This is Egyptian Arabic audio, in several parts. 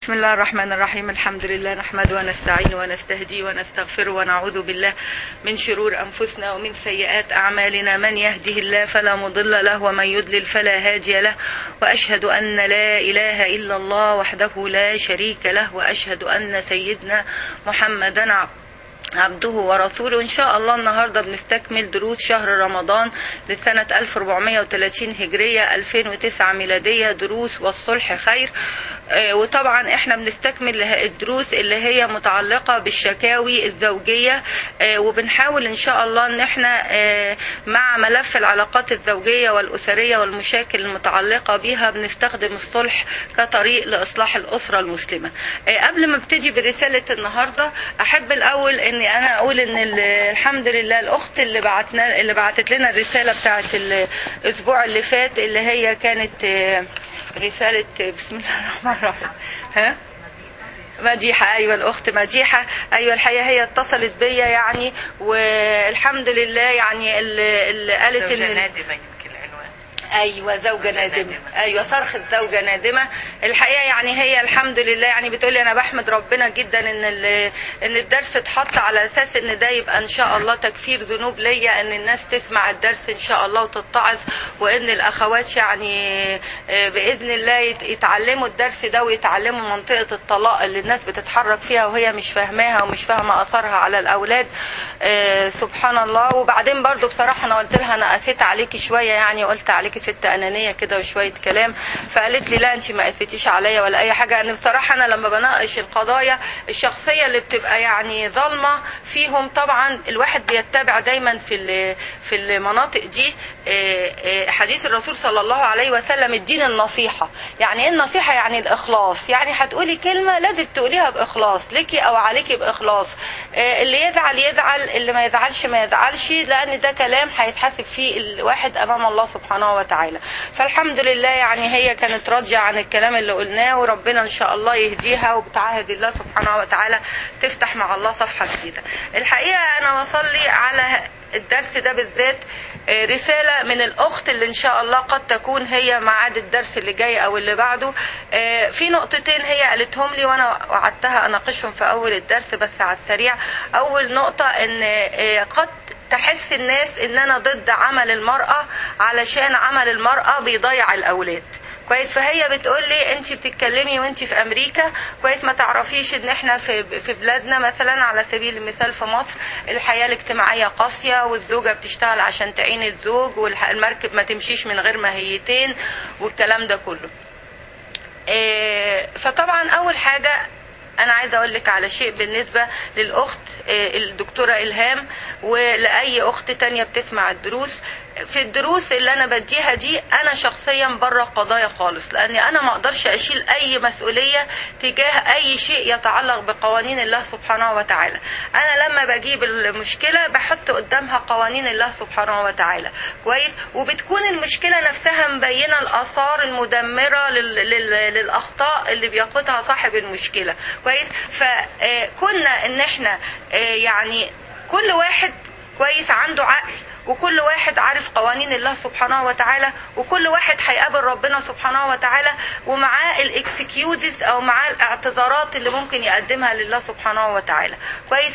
بسم الله الرحمن الرحيم الحمد لله نحمد ونستعين ونستهدي ونستغفر ونعوذ بالله من شرور أنفسنا ومن سيئات أعمالنا من يهده الله فلا مضل له ومن يضلل فلا هادي له وأشهد أن لا إله إلا الله وحده لا شريك له وأشهد أن سيدنا محمدا عبده عبده ورسوله إن شاء الله النهاردة بنستكمل دروس شهر رمضان لسنة 1430 هجرية 2009 ميلادية دروس والصلح خير آه، وطبعا احنا بنستكمل الدروس اللي هي متعلقة بالشكاوي الزوجية آه، وبنحاول ان شاء الله ان احنا آه، مع ملف العلاقات الزوجية والأسرية والمشاكل المتعلقة بها بنستخدم الصلح كطريق لإصلاح الأسرة المسلمة قبل ما ابتدي برسالة النهاردة أحب الأول اني انا اقول ان ال- الحمد لله الاخت اللي بعتنا اللي بعتت لنا الرساله بتاعت الاسبوع اللي فات اللي هي كانت آه، رساله بسم الله الرحمن الرحيم ها مديحة أيوة الأخت مديحة أيوة الحقيقة هي اتصلت بيا يعني والحمد لله يعني اللي اللي قالت زوجة إن نادمة يمكن العنوان ايوه زوجه نادمه نادمة. ايوه صرخه زوجه نادمه الحقيقه يعني هي الحمد لله يعني بتقولي انا بحمد ربنا جدا ان ال- ان الدرس اتحط على اساس ان ده يبقى ان شاء الله تكفير ذنوب ليا ان الناس تسمع الدرس ان شاء الله وتتعظ وان الاخوات يعني آه، باذن الله يت- يتعلموا الدرس ده ويتعلموا منطقه الطلاق اللي الناس بتتحرك فيها وهي مش فاهماها ومش فاهمه اثرها على الاولاد آه، سبحان الله وبعدين برضو بصراحه انا قلت لها انا قسيت عليكي شويه يعني قلت عليكي ست انانيه كده وشويه كلام فقالت لي لا انت ما قسيتيش عليا ولا اي حاجه انا بصراحه انا لما بناقش القضايا الشخصيه اللي بتبقى يعني ظالمه فيهم طبعا الواحد بيتبع دايما في ال- في المناطق دي آه، آه، حديث الرسول صلى الله عليه وسلم الدين النصيحه يعني ايه النصيحه يعني الاخلاص يعني هتقولي كلمه لازم تقوليها باخلاص ليكي او عليكي باخلاص آه، اللي يزعل يزعل اللي ما يزعلش ما يزعلش لان ده كلام هيتحاسب فيه الواحد امام الله سبحانه وتعالى فالحمد لله يعني هي كانت راضيه عن الكلام اللي قلناه وربنا ان شاء الله يهديها وبتعهد الله سبحانه وتعالى تفتح مع الله صفحه جديده الحقيقه انا بصلي على الدرس ده بالذات آه، رسالة من الأخت اللي إن شاء الله قد تكون هي ميعاد الدرس اللي جاي أو اللي بعده آه، في نقطتين هي قالتهم لي وأنا وعدتها أناقشهم في أول الدرس بس على السريع أول نقطة إن آه، قد تحس الناس ان انا ضد عمل المرأة علشان عمل المرأة بيضيع الاولاد كويس فهي بتقول لي انت بتتكلمي وانت في امريكا كويس ما تعرفيش ان احنا في في بلادنا مثلا على سبيل المثال في مصر الحياه الاجتماعيه قاسيه والزوجه بتشتغل عشان تعين الزوج والمركب ما تمشيش من غير ماهيتين والكلام ده كله إيه، فطبعا اول حاجه انا عايزه اقول لك على شيء بالنسبه للاخت إيه، الدكتوره الهام ولاي اخت تانية بتسمع الدروس في الدروس اللي انا بديها دي انا شخصيا بره القضايا خالص لاني انا ما اقدرش اشيل اي مسؤوليه تجاه اي شيء يتعلق بقوانين الله سبحانه وتعالى انا لما بجيب المشكله بحط قدامها قوانين الله سبحانه وتعالى كويس وبتكون المشكله نفسها مبينه الاثار المدمره لل... لل... للاخطاء اللي بياخدها صاحب المشكله كويس فكنا ان احنا آه، يعني كل واحد كويس عنده عقل وكل واحد عارف قوانين الله سبحانه وتعالى وكل واحد هيقابل ربنا سبحانه وتعالى ومعاه الاكسكيوزز او معاه الاعتذارات اللي ممكن يقدمها لله سبحانه وتعالى كويس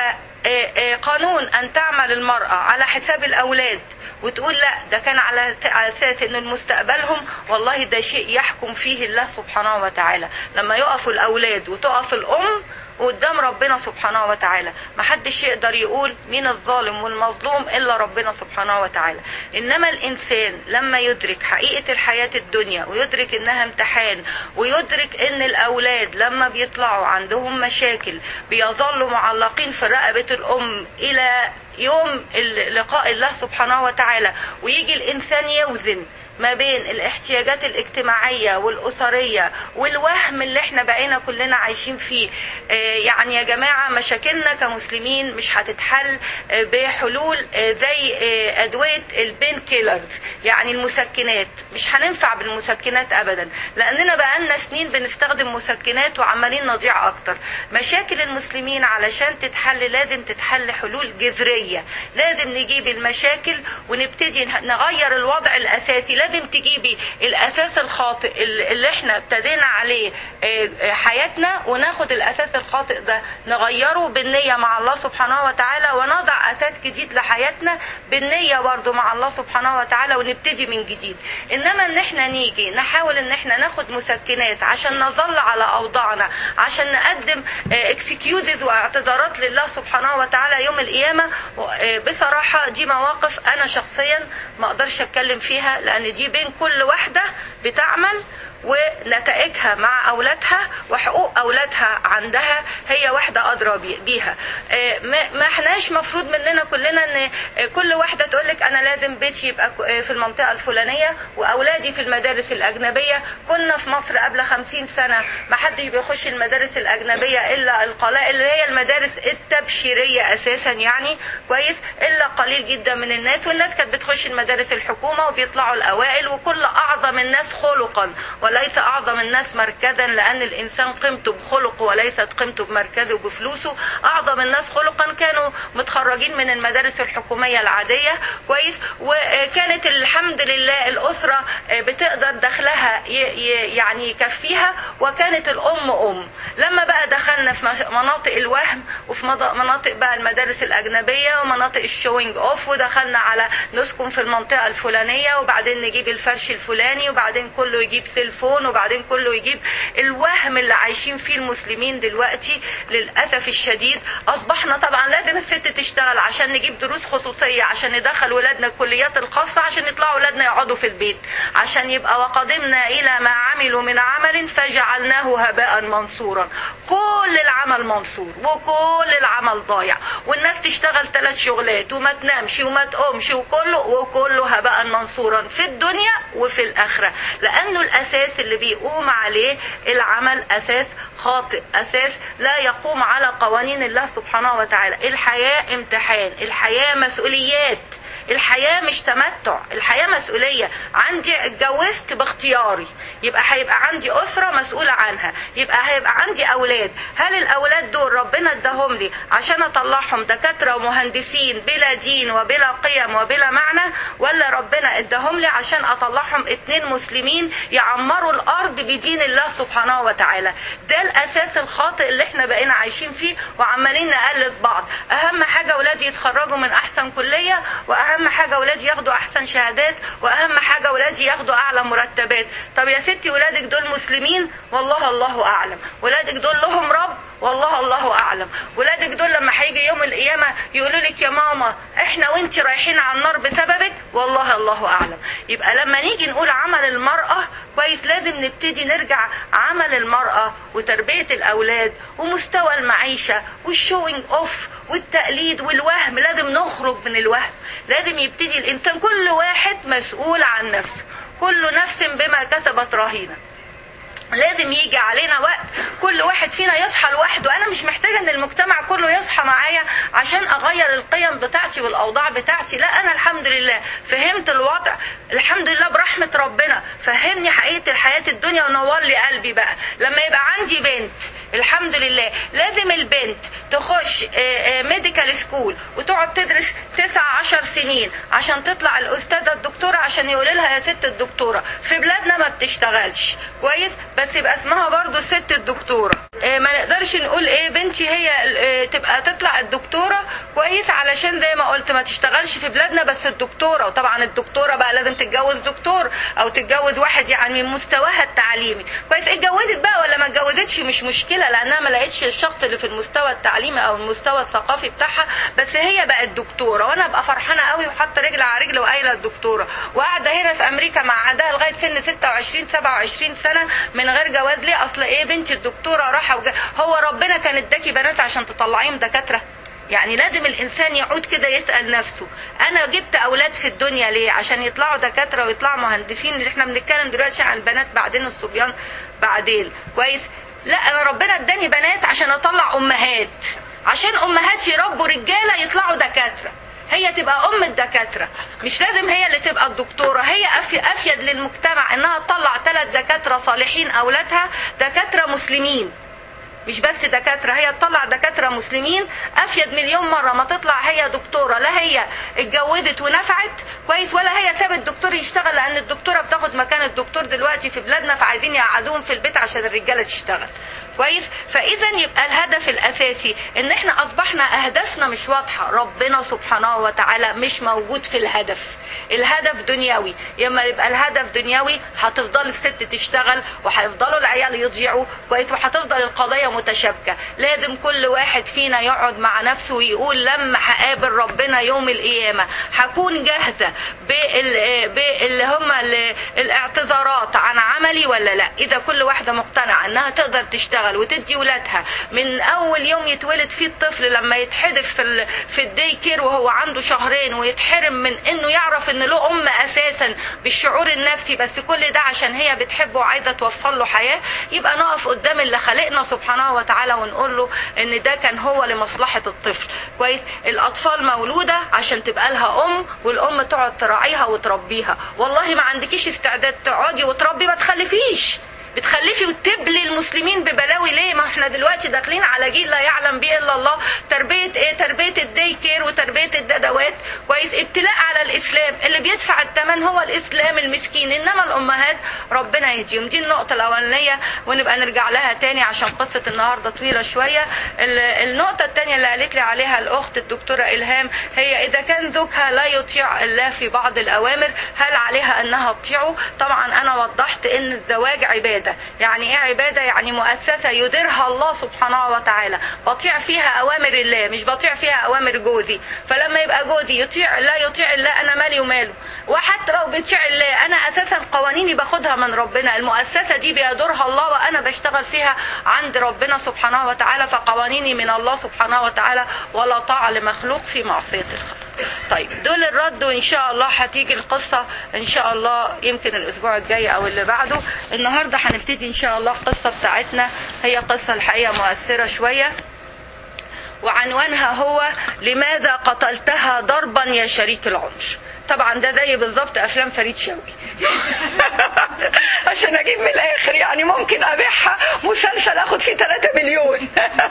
فقانون ان تعمل المرأة على حساب الاولاد وتقول لا ده كان على على اساس ان مستقبلهم والله ده شيء يحكم فيه الله سبحانه وتعالى لما يقفوا الاولاد وتقف الام قدام ربنا سبحانه وتعالى محدش يقدر يقول مين الظالم والمظلوم الا ربنا سبحانه وتعالى انما الانسان لما يدرك حقيقه الحياه الدنيا ويدرك انها امتحان ويدرك ان الاولاد لما بيطلعوا عندهم مشاكل بيظلوا معلقين في رقبه الام الى يوم لقاء الله سبحانه وتعالى ويجي الانسان يوزن ما بين الاحتياجات الاجتماعية والأسرية والوهم اللي احنا بقينا كلنا عايشين فيه آه، يعني يا جماعة مشاكلنا كمسلمين مش هتتحل آه، بحلول آه، زي آه، أدوية البين كيلرز يعني المسكنات مش هننفع بالمسكنات أبدا لأننا بقالنا سنين بنستخدم مسكنات وعمالين نضيع أكتر مشاكل المسلمين علشان تتحل لازم تتحل حلول جذرية لازم نجيب المشاكل ونبتدي نغير الوضع الأساسي لازم لازم تجيبي الاساس الخاطئ اللي احنا ابتدينا عليه حياتنا وناخد الاساس الخاطئ ده نغيره بالنيه مع الله سبحانه وتعالى ونضع اساس جديد لحياتنا بالنيه برضه مع الله سبحانه وتعالى ونبتدي من جديد انما ان احنا نيجي نحاول ان احنا ناخد مسكنات عشان نظل على اوضاعنا عشان نقدم اكسكيوزز واعتذارات لله سبحانه وتعالى يوم القيامه بصراحه دي مواقف انا شخصيا ما اقدرش اتكلم فيها لان دي بين كل واحده بتعمل ونتائجها مع اولادها وحقوق اولادها عندها هي واحده ادرى بيها ما احناش مفروض مننا كلنا ان كل واحده تقول لك انا لازم بيتي يبقى في المنطقه الفلانيه واولادي في المدارس الاجنبيه كنا في مصر قبل خمسين سنه ما حدش بيخش المدارس الاجنبيه الا القلائل اللي هي المدارس التبشيريه اساسا يعني كويس الا قليل جدا من الناس والناس كانت بتخش المدارس الحكومه وبيطلعوا الاوائل وكل اعظم الناس خلقا وليس أعظم الناس مركزا لأن الإنسان قيمته بخلقه وليست قيمته بمركزه وبفلوسه أعظم الناس خلقا كانوا متخرجين من المدارس الحكومية العادية كويس وكانت الحمد لله الأسرة بتقدر دخلها يعني يكفيها وكانت الأم أم لما بقى دخلنا في مناطق الوهم وفي مناطق بقى المدارس الأجنبية ومناطق الشوينج أوف ودخلنا على نسكن في المنطقة الفلانية وبعدين نجيب الفرش الفلاني وبعدين كله يجيب سيلفون وبعدين كله يجيب الوهم اللي عايشين فيه المسلمين دلوقتي للأسف الشديد أصبحنا طبعا لازم الست تشتغل عشان نجيب دروس خصوصية عشان ندخل ولادنا الكليات الخاصة عشان يطلعوا ولادنا يقعدوا في البيت عشان يبقى وقدمنا إلى ما عملوا من عمل فجعلناه هباء منصورا كل العمل منصور وكل العمل ضايع والناس تشتغل ثلاث شغلات وما تنامش وما تقومش وكله وكله هباء منصورا في الدنيا وفي الآخرة لأنه الأساس اللي بيقوم عليه العمل أساس خاطئ أساس لا يقوم على قوانين الله سبحانه وتعالى الحياة امتحان الحياة مسؤوليات الحياة مش تمتع الحياة مسؤولية عندي اتجوزت باختياري يبقى هيبقى عندي أسرة مسؤولة عنها يبقى هيبقى عندي أولاد هل الأولاد دول ربنا اداهم لي عشان أطلعهم دكاترة ومهندسين بلا دين وبلا قيم وبلا معنى ولا ربنا اداهم لي عشان أطلعهم اتنين مسلمين يعمروا الأرض بدين الله سبحانه وتعالى ده الأساس الخاطئ اللي احنا بقينا عايشين فيه وعمالين نقلد بعض أهم حاجة أولادي يتخرجوا من أحسن كلية وأهم اهم حاجه ولادي ياخدوا احسن شهادات واهم حاجه ولادي ياخدوا اعلى مرتبات طب يا ستي ولادك دول مسلمين والله الله اعلم ولادك دول لهم رب والله الله اعلم ولادك دول لما هيجي يوم القيامه يقولوا لك يا ماما احنا وانت رايحين على النار بسببك والله الله اعلم يبقى لما نيجي نقول عمل المراه كويس لازم نبتدي نرجع عمل المراه وتربيه الاولاد ومستوى المعيشه والشوينج اوف والتقليد والوهم لازم نخرج من الوهم لازم يبتدي الانسان كل واحد مسؤول عن نفسه كل نفس بما كسبت رهينه لازم يجي علينا وقت كل واحد فينا يصحى لوحده انا مش محتاجه ان المجتمع كله يصحى معايا عشان اغير القيم بتاعتي والاوضاع بتاعتي لا انا الحمد لله فهمت الوضع الحمد لله برحمه ربنا فهمني حقيقه الحياه الدنيا ونور لي قلبي بقى لما يبقى عندي بنت الحمد لله لازم البنت تخش ميديكال سكول وتقعد تدرس تسع عشر سنين عشان تطلع الأستاذة الدكتورة عشان يقول لها يا ست الدكتورة في بلادنا ما بتشتغلش كويس بس يبقى اسمها برضو الست الدكتورة ما نقدرش نقول ايه بنتي هي تبقى تطلع الدكتورة كويس علشان زي ما قلت ما تشتغلش في بلادنا بس الدكتورة وطبعا الدكتورة بقى لازم تتجوز دكتور او تتجوز واحد يعني من مستواها التعليمي كويس اتجوزت بقى ولا ما اتجوزتش مش مشكلة لانها ما لقيتش الشخص اللي في المستوى التعليمي او المستوى الثقافي بتاعها بس هي بقت دكتورة وانا ابقى فرحانة قوي وحاطة رجل على رجل وقايلة الدكتورة وقاعدة هنا في امريكا مع عندها لغاية سن 26 27 سنة من غير جواز ليه اصل ايه بنتي الدكتورة راحة وجا... هو ربنا كان اداكي بنات عشان تطلعيهم دكاترة يعني لازم الانسان يعود كده يسال نفسه انا جبت اولاد في الدنيا ليه عشان يطلعوا دكاتره ويطلعوا مهندسين اللي احنا بنتكلم دلوقتي عن البنات بعدين الصبيان بعدين كويس لا انا ربنا اداني بنات عشان اطلع امهات عشان امهات يربوا رجاله يطلعوا دكاتره هي تبقى ام الدكاتره مش لازم هي اللي تبقى الدكتوره هي افيد للمجتمع انها تطلع ثلاث دكاتره صالحين اولادها دكاتره مسلمين مش بس دكاتره هي تطلع دكاتره مسلمين افيد مليون مره ما تطلع هي دكتوره لا هي اتجوزت ونفعت كويس ولا هي سابت الدكتور يشتغل لان الدكتوره بتاخد مكان الدكتور دلوقتي في بلادنا فعايزين يقعدوهم في البيت عشان الرجاله تشتغل كويس فاذا يبقى الهدف الاساسي ان احنا اصبحنا اهدافنا مش واضحه ربنا سبحانه وتعالى مش موجود في الهدف الهدف دنيوي لما يبقى الهدف دنيوي هتفضل الست تشتغل وهيفضلوا العيال يضيعوا كويس وهتفضل القضيه متشابكه لازم كل واحد فينا يقعد مع نفسه ويقول لما هقابل ربنا يوم القيامه هكون جاهزه بال- باللي هم ال- الاعتذارات عن عملي ولا لا اذا كل واحده مقتنعه انها تقدر تشتغل وتدي ولادها من اول يوم يتولد فيه الطفل لما يتحدف في ال- في الدي كير وهو عنده شهرين ويتحرم من انه يعرف ان له ام اساسا بالشعور النفسي بس كل ده عشان هي بتحبه وعايزه توفر له حياه يبقى نقف قدام اللي خلقنا سبحانه وتعالى ونقول له ان ده كان هو لمصلحه الطفل كويس الاطفال مولوده عشان تبقى لها ام والام تقعد تراعيها وتربيها والله ما عندكيش استعداد تقعدي وتربي ما تخلفيش بتخلفي وتبلي المسلمين ببلاوي ليه ما احنا دلوقتي داخلين على جيل لا يعلم به الا الله تربيه ايه تربيه الدي كير وتربيه الددوات كويس ابتلاء على الاسلام اللي بيدفع الثمن هو الاسلام المسكين انما الامهات ربنا يهديهم دي النقطه الاولانيه ونبقى نرجع لها تاني عشان قصه النهارده طويله شويه ال- النقطه الثانيه اللي قالت لي عليها الاخت الدكتوره الهام هي اذا كان زوجها لا يطيع الله في بعض الاوامر هل عليها انها تطيعه طبعا انا وضحت ان الزواج عباده يعني ايه عباده يعني مؤسسه يديرها الله سبحانه وتعالى بطيع فيها اوامر الله مش بطيع فيها اوامر جوزي فلما يبقى جوزي يطيع لا يطيع الله انا مالي وماله وحتى لو بيطيع الله انا اساسا قوانيني باخدها من ربنا المؤسسه دي بيدورها الله وانا بشتغل فيها عند ربنا سبحانه وتعالى فقوانيني من الله سبحانه وتعالى ولا طاعه لمخلوق في معصيه الخلق طيب دول الرد وان شاء الله هتيجي القصه ان شاء الله يمكن الاسبوع الجاي او اللي بعده النهارده هنبتدي ان شاء الله القصه بتاعتنا هي قصه الحقيقه مؤثره شويه وعنوانها هو لماذا قتلتها ضربا يا شريك العمر طبعا ده زي بالظبط افلام فريد شوقي عشان اجيب من الاخر يعني ممكن ابيعها مسلسل اخد فيه 3 مليون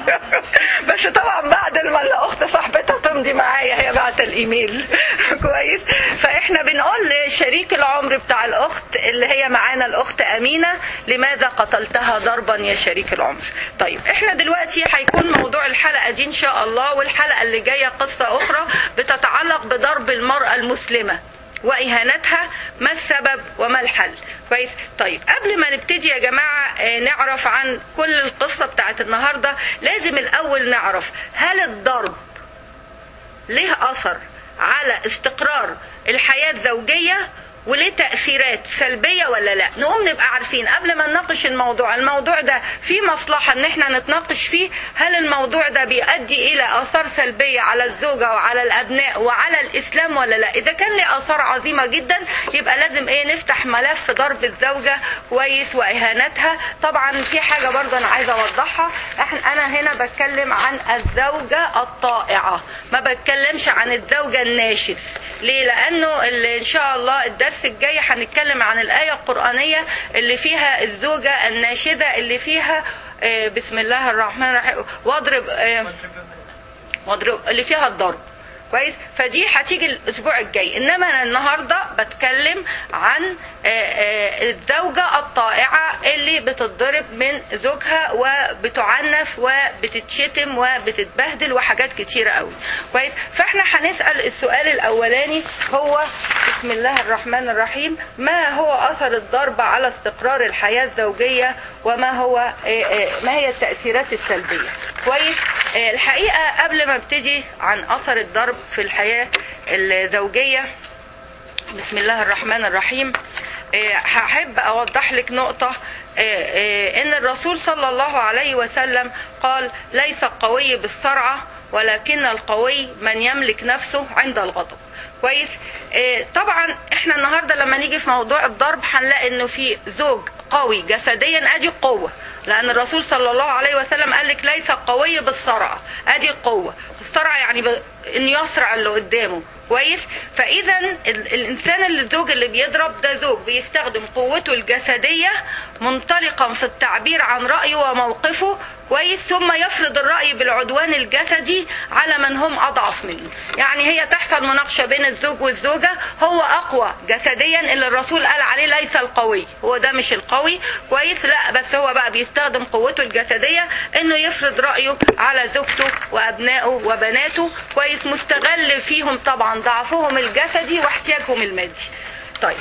بس طبعا بعد ما الاخت صاحبتها تمضي معايا هي بعت الايميل كويس فاحنا بنقول لشريك العمر بتاع الاخت اللي هي معانا الاخت امينه لماذا قتلتها ضربا يا شريك العمر طيب احنا دلوقتي هيكون موضوع الحلقه دي ان شاء الله والحلقه اللي جايه قصه اخرى بتتعلق بضرب المراه المسلمه واهانتها ما السبب وما الحل كويس طيب قبل ما نبتدي يا جماعه آه، نعرف عن كل القصه بتاعت النهارده لازم الاول نعرف هل الضرب ليه اثر على استقرار الحياه الزوجيه وليه تأثيرات سلبية ولا لا نقوم نبقى عارفين قبل ما نناقش الموضوع الموضوع ده في مصلحة ان احنا نتناقش فيه هل الموضوع ده بيؤدي الى اثار سلبية على الزوجة وعلى الابناء وعلى الاسلام ولا لا اذا كان له اثار عظيمة جدا يبقى لازم ايه نفتح ملف ضرب الزوجة كويس واهانتها طبعا في حاجة برضه انا عايزة اوضحها احنا انا هنا بتكلم عن الزوجة الطائعة ما بتكلمش عن الزوجة الناشز ليه لانه اللي ان شاء الله الدرس الجاي هنتكلم عن الآية القرآنية اللي فيها الزوجة الناشدة اللي فيها آه، بسم الله الرحمن الرحيم واضرب آه، واضرب اللي فيها الضرب كويس فدي هتيجي الاسبوع الجاي انما انا النهارده بتكلم عن آه، آه، الزوجه الطائعه اللي بتتضرب من زوجها وبتعنف وبتتشتم وبتتبهدل وحاجات كتيره قوي كويس فاحنا هنسال السؤال الاولاني هو بسم الله الرحمن الرحيم ما هو اثر الضرب على استقرار الحياه الزوجيه وما هو آه، آه، ما هي التاثيرات السلبيه كويس آه، الحقيقه قبل ما ابتدي عن اثر الضرب في الحياه الزوجيه بسم الله الرحمن الرحيم آه، هحب اوضح لك نقطه آه، آه، ان الرسول صلى الله عليه وسلم قال ليس القوي بالسرعه ولكن القوي من يملك نفسه عند الغضب كويس آه، طبعا احنا النهارده لما نيجي في موضوع الضرب هنلاقي انه في زوج قوي جسديا ادي القوه لان الرسول صلى الله عليه وسلم قال لك ليس القوي بالصرع ادي القوه الصرع يعني ب... ان يصرع اللي قدامه كويس فاذا ال... الانسان اللي الزوج اللي بيضرب ده زوج بيستخدم قوته الجسديه منطلقا في التعبير عن رايه وموقفه كويس ثم يفرض الراي بالعدوان الجسدي على من هم اضعف منه يعني هي تحصل مناقشه بين الزوج والزوجه هو اقوى جسديا اللي الرسول قال عليه ليس القوي هو ده مش القوي كويس لا بس هو بقى بيستخدم قوته الجسديه انه يفرض رايه على زوجته وابنائه وبناته كويس مستغل فيهم طبعا ضعفهم الجسدي واحتياجهم المادي طيب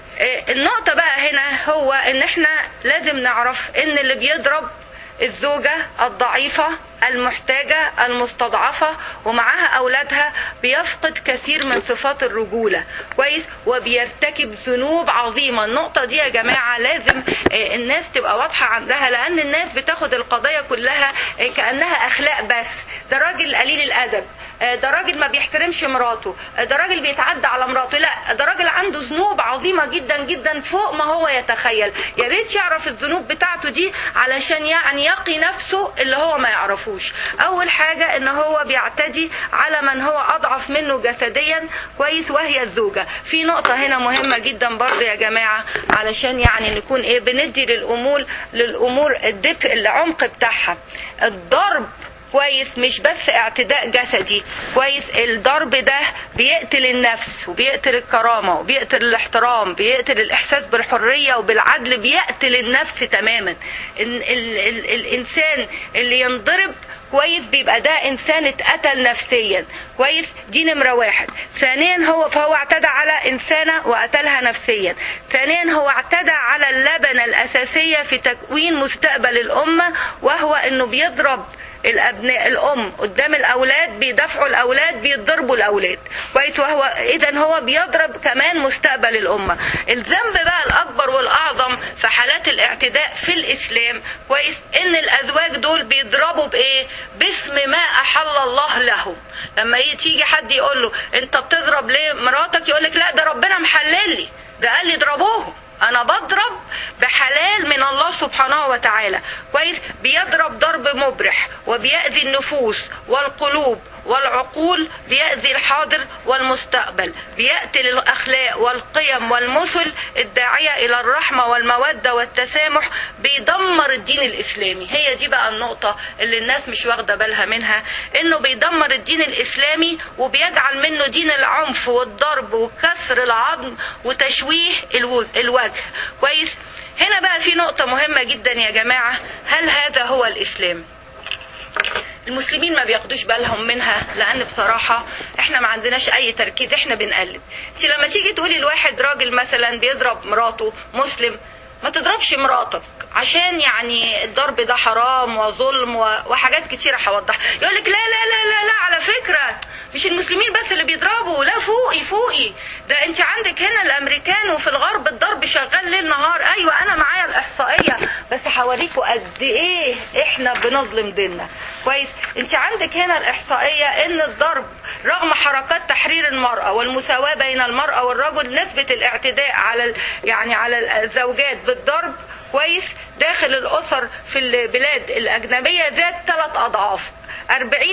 النقطة بقى هنا هو ان احنا لازم نعرف ان اللي بيضرب الزوجة الضعيفة المحتاجة المستضعفة ومعها أولادها بيفقد كثير من صفات الرجولة كويس وبيرتكب ذنوب عظيمة النقطة دي يا جماعة لازم الناس تبقى واضحة عندها لأن الناس بتاخد القضايا كلها كأنها أخلاق بس ده راجل قليل الأدب ده راجل ما بيحترمش مراته ده راجل بيتعدى على مراته لا ده راجل عنده ذنوب عظيمة جدا جدا فوق ما هو يتخيل يا ريت يعرف الذنوب بتاعته دي علشان يعني يقي نفسه اللي هو ما يعرفه يعرفوش اول حاجة ان هو بيعتدي على من هو اضعف منه جسديا كويس وهي الزوجة في نقطة هنا مهمة جدا برضه يا جماعة علشان يعني نكون ايه بندي للامور للامور الدفء العمق بتاعها الضرب كويس مش بس اعتداء جسدي كويس الضرب ده بيقتل النفس وبيقتل الكرامة وبيقتل الاحترام بيقتل الإحساس بالحرية وبالعدل بيقتل النفس تماما ال ال ال الإنسان اللي ينضرب كويس بيبقى ده انسان اتقتل نفسيا كويس دي نمره واحد ثانيا هو فهو اعتدى على انسانه وقتلها نفسيا ثانيا هو اعتدى على اللبنه الاساسيه في تكوين مستقبل الامه وهو انه بيضرب الابناء الام قدام الاولاد بيدافعوا الاولاد بيضربوا الاولاد كويس وهو اذا هو بيضرب كمان مستقبل الامه الذنب بقى الاكبر والاعظم في حالات الاعتداء في الاسلام كويس ان الازواج دول بيضربوا بايه باسم ما احل الله لهم لما تيجي حد يقول له انت بتضرب ليه مراتك يقول لك لا ده ربنا محلل لي ده قال لي اضربوهم انا بضرب بحلال من الله سبحانه وتعالى كويس بيضرب ضرب مبرح وبيأذي النفوس والقلوب والعقول بيأذي الحاضر والمستقبل بيقتل الأخلاق والقيم والمثل الداعية إلى الرحمة والمودة والتسامح بيدمر الدين الإسلامي هي دي بقى النقطة اللي الناس مش واخدة بالها منها إنه بيدمر الدين الإسلامي وبيجعل منه دين العنف والضرب وكسر العظم وتشويه الوجه كويس هنا بقى في نقطة مهمة جدا يا جماعة هل هذا هو الإسلام؟ المسلمين ما بياخدوش بالهم منها لان بصراحه احنا ما عندناش اي تركيز احنا بنقلد انت لما تيجي تقولي لواحد راجل مثلا بيضرب مراته مسلم ما تضربش مراتك عشان يعني الضرب ده حرام وظلم وحاجات كتيرة هوضح يقول لك لا لا لا لا لا على فكرة مش المسلمين بس اللي بيضربوا لا فوقي فوقي ده انت عندك هنا الامريكان وفي الغرب الضرب شغال ليل نهار ايوه انا معايا الاحصائيه بس هوريكوا قد ايه احنا بنظلم ديننا كويس انت عندك هنا الاحصائيه ان الضرب رغم حركات تحرير المراه والمساواه بين المراه والرجل نسبه الاعتداء على يعني على الزوجات بالضرب كويس داخل الاسر في البلاد الاجنبيه زاد ثلاث اضعاف 40%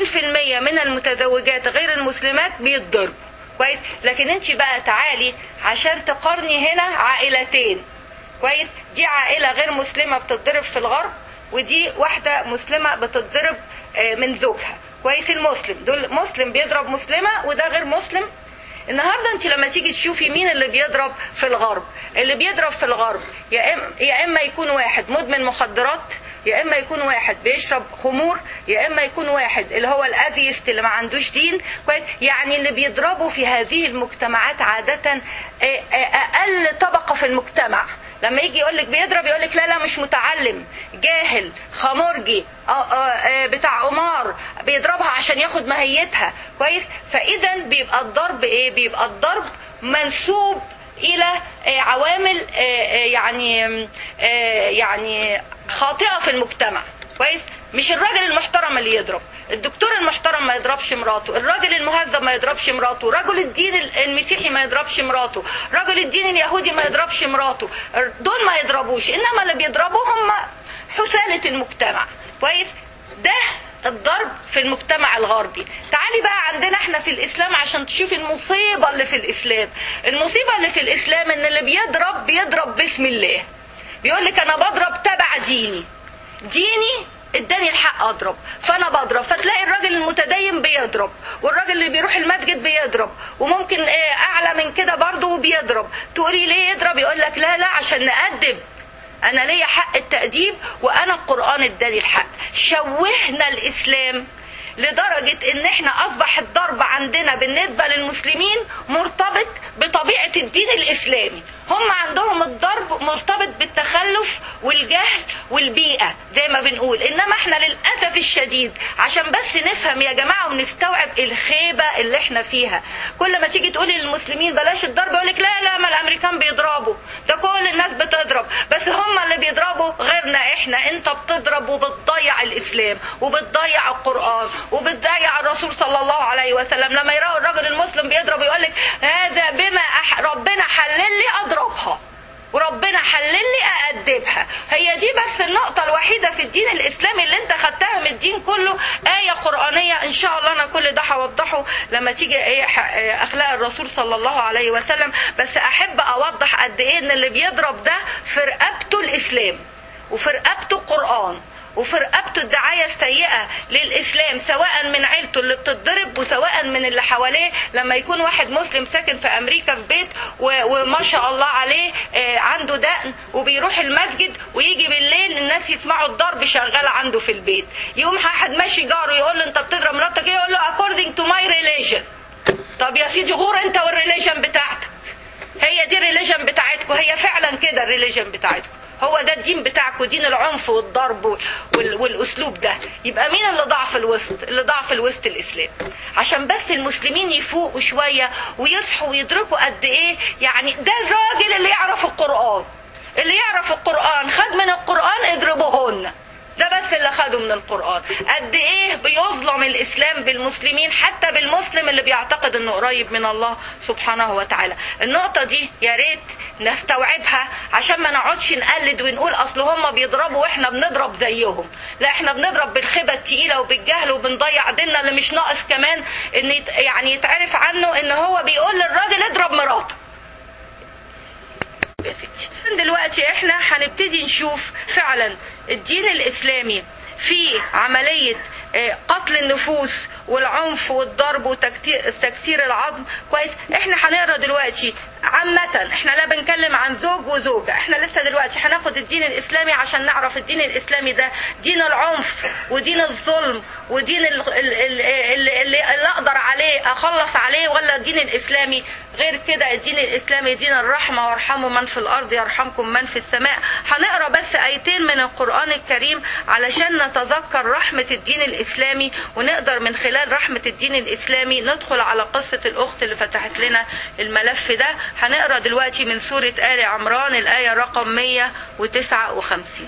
من المتزوجات غير المسلمات بيتضربوا كويس لكن انت بقى تعالي عشان تقارني هنا عائلتين كويس دي عائله غير مسلمه بتتضرب في الغرب ودي واحده مسلمه بتتضرب من زوجها كويس المسلم دول مسلم بيضرب مسلمه وده غير مسلم النهارده انت لما تيجي تشوفي مين اللي بيضرب في الغرب اللي بيضرب في الغرب يا اما يا اما يكون واحد مدمن مخدرات يا اما يكون واحد بيشرب خمور يا اما يكون واحد اللي هو الاذيست اللي ما عندوش دين يعني اللي بيضربوا في هذه المجتمعات عاده اقل طبقه في المجتمع لما يجي يقول لك بيضرب يقول لك لا لا مش متعلم جاهل خمرجي بتاع قمار بيضربها عشان ياخد ماهيتها كويس فاذا بيبقى الضرب ايه بيبقى الضرب منسوب الى عوامل يعني يعني خاطئه في المجتمع كويس مش الراجل المحترم اللي يضرب الدكتور المحترم ما يضربش مراته الراجل المهذب ما يضربش مراته رجل الدين المسيحي ما يضربش مراته رجل الدين اليهودي ما يضربش مراته دول ما يضربوش انما اللي بيضربوا هم حسالة المجتمع كويس ده الضرب في المجتمع الغربي تعالي بقى عندنا احنا في الاسلام عشان تشوفي المصيبة اللي في الاسلام المصيبة اللي في الاسلام ان اللي بيضرب بيضرب باسم الله بيقول لك انا بضرب تبع ديني ديني اداني الحق اضرب فانا بضرب فتلاقي الراجل المتدين بيضرب والراجل اللي بيروح المسجد بيضرب وممكن ايه اعلى من كده برضه بيضرب تقولي ليه يضرب يقول لك لا لا عشان نأدب انا ليا حق التأديب وانا القرآن اداني الحق شوهنا الاسلام لدرجة ان احنا اصبح الضرب عندنا بالنسبة للمسلمين مرتبط بطبيعة الدين الاسلامي هم عندهم الضرب مرتبط بالتخلف والجهل والبيئة زي ما بنقول انما احنا للأسف الشديد عشان بس نفهم يا جماعة ونستوعب الخيبة اللي احنا فيها كل ما تيجي تقولي للمسلمين بلاش الضرب يقولك لا لا ما الامريكان بيضربوا ده كل الناس بتضرب بس هم اللي بيضربوا غيرنا احنا انت بتضرب وبتضيع الاسلام وبتضيع القرآن وبتضيع الرسول صلى الله عليه وسلم لما يراوا الرجل المسلم بيضرب يقولك هذا بما أح... ربنا حلل لي اضربها وربنا حلل لي أأدبها هي دي بس النقطة الوحيدة في الدين الإسلامي اللي أنت خدتها من الدين كله آية قرآنية إن شاء الله أنا كل ده هوضحه لما تيجي إيه أخلاق الرسول صلى الله عليه وسلم بس أحب أوضح قد إيه إن اللي بيضرب ده في رقبته الإسلام وفي رقبته قرآن وفي رقبته الدعاية السيئة للإسلام سواء من عيلته اللي بتتضرب وسواء من اللي حواليه لما يكون واحد مسلم ساكن في أمريكا في بيت وما شاء الله عليه عنده دقن وبيروح المسجد ويجي بالليل الناس يسمعوا الضرب شغال عنده في البيت يقوم واحد ماشي جاره يقول له أنت بتضرب مراتك إيه يقول له according to my religion طب يا سيدي غور أنت والريليجن بتاعتك هي دي الريليجن بتاعتكم هي فعلا كده الريليجن بتاعتكم هو ده الدين بتاعكم دين العنف والضرب وال... والاسلوب ده يبقى مين اللي ضاع في الوسط اللي ضاع في الوسط الاسلام عشان بس المسلمين يفوقوا شويه ويصحوا ويدركوا قد ايه يعني ده الراجل اللي يعرف القران اللي يعرف القران خد من القران اضربوهن ده بس اللي خده من القرآن قد ايه بيظلم الاسلام بالمسلمين حتى بالمسلم اللي بيعتقد انه قريب من الله سبحانه وتعالى النقطة دي يا ريت نستوعبها عشان ما نقعدش نقلد ونقول اصل هم بيضربوا واحنا بنضرب زيهم لا احنا بنضرب بالخيبة التقيلة وبالجهل وبنضيع ديننا اللي مش ناقص كمان ان يعني يتعرف عنه ان هو بيقول للراجل اضرب مراتك يا ستي دلوقتي احنا هنبتدي نشوف فعلا الدين الاسلامي في عملية قتل النفوس والعنف والضرب وتكسير العظم كويس احنا هنقرا دلوقتي عامة احنا لا بنتكلم عن زوج وزوجة احنا لسه دلوقتي هناخد الدين الاسلامي عشان نعرف الدين الاسلامي ده دين العنف ودين الظلم ودين اللي, اللي, اللي اقدر عليه اخلص عليه ولا الدين الاسلامي غير كده الدين الاسلامي دين الرحمة وارحموا من في الارض يرحمكم من في السماء هنقرا بس ايتين من القرآن الكريم علشان نتذكر رحمة الدين الاسلامي ونقدر من خلال رحمة الدين الاسلامي ندخل على قصة الاخت اللي فتحت لنا الملف ده هنقرا دلوقتي من سورة آل عمران الآية رقم 159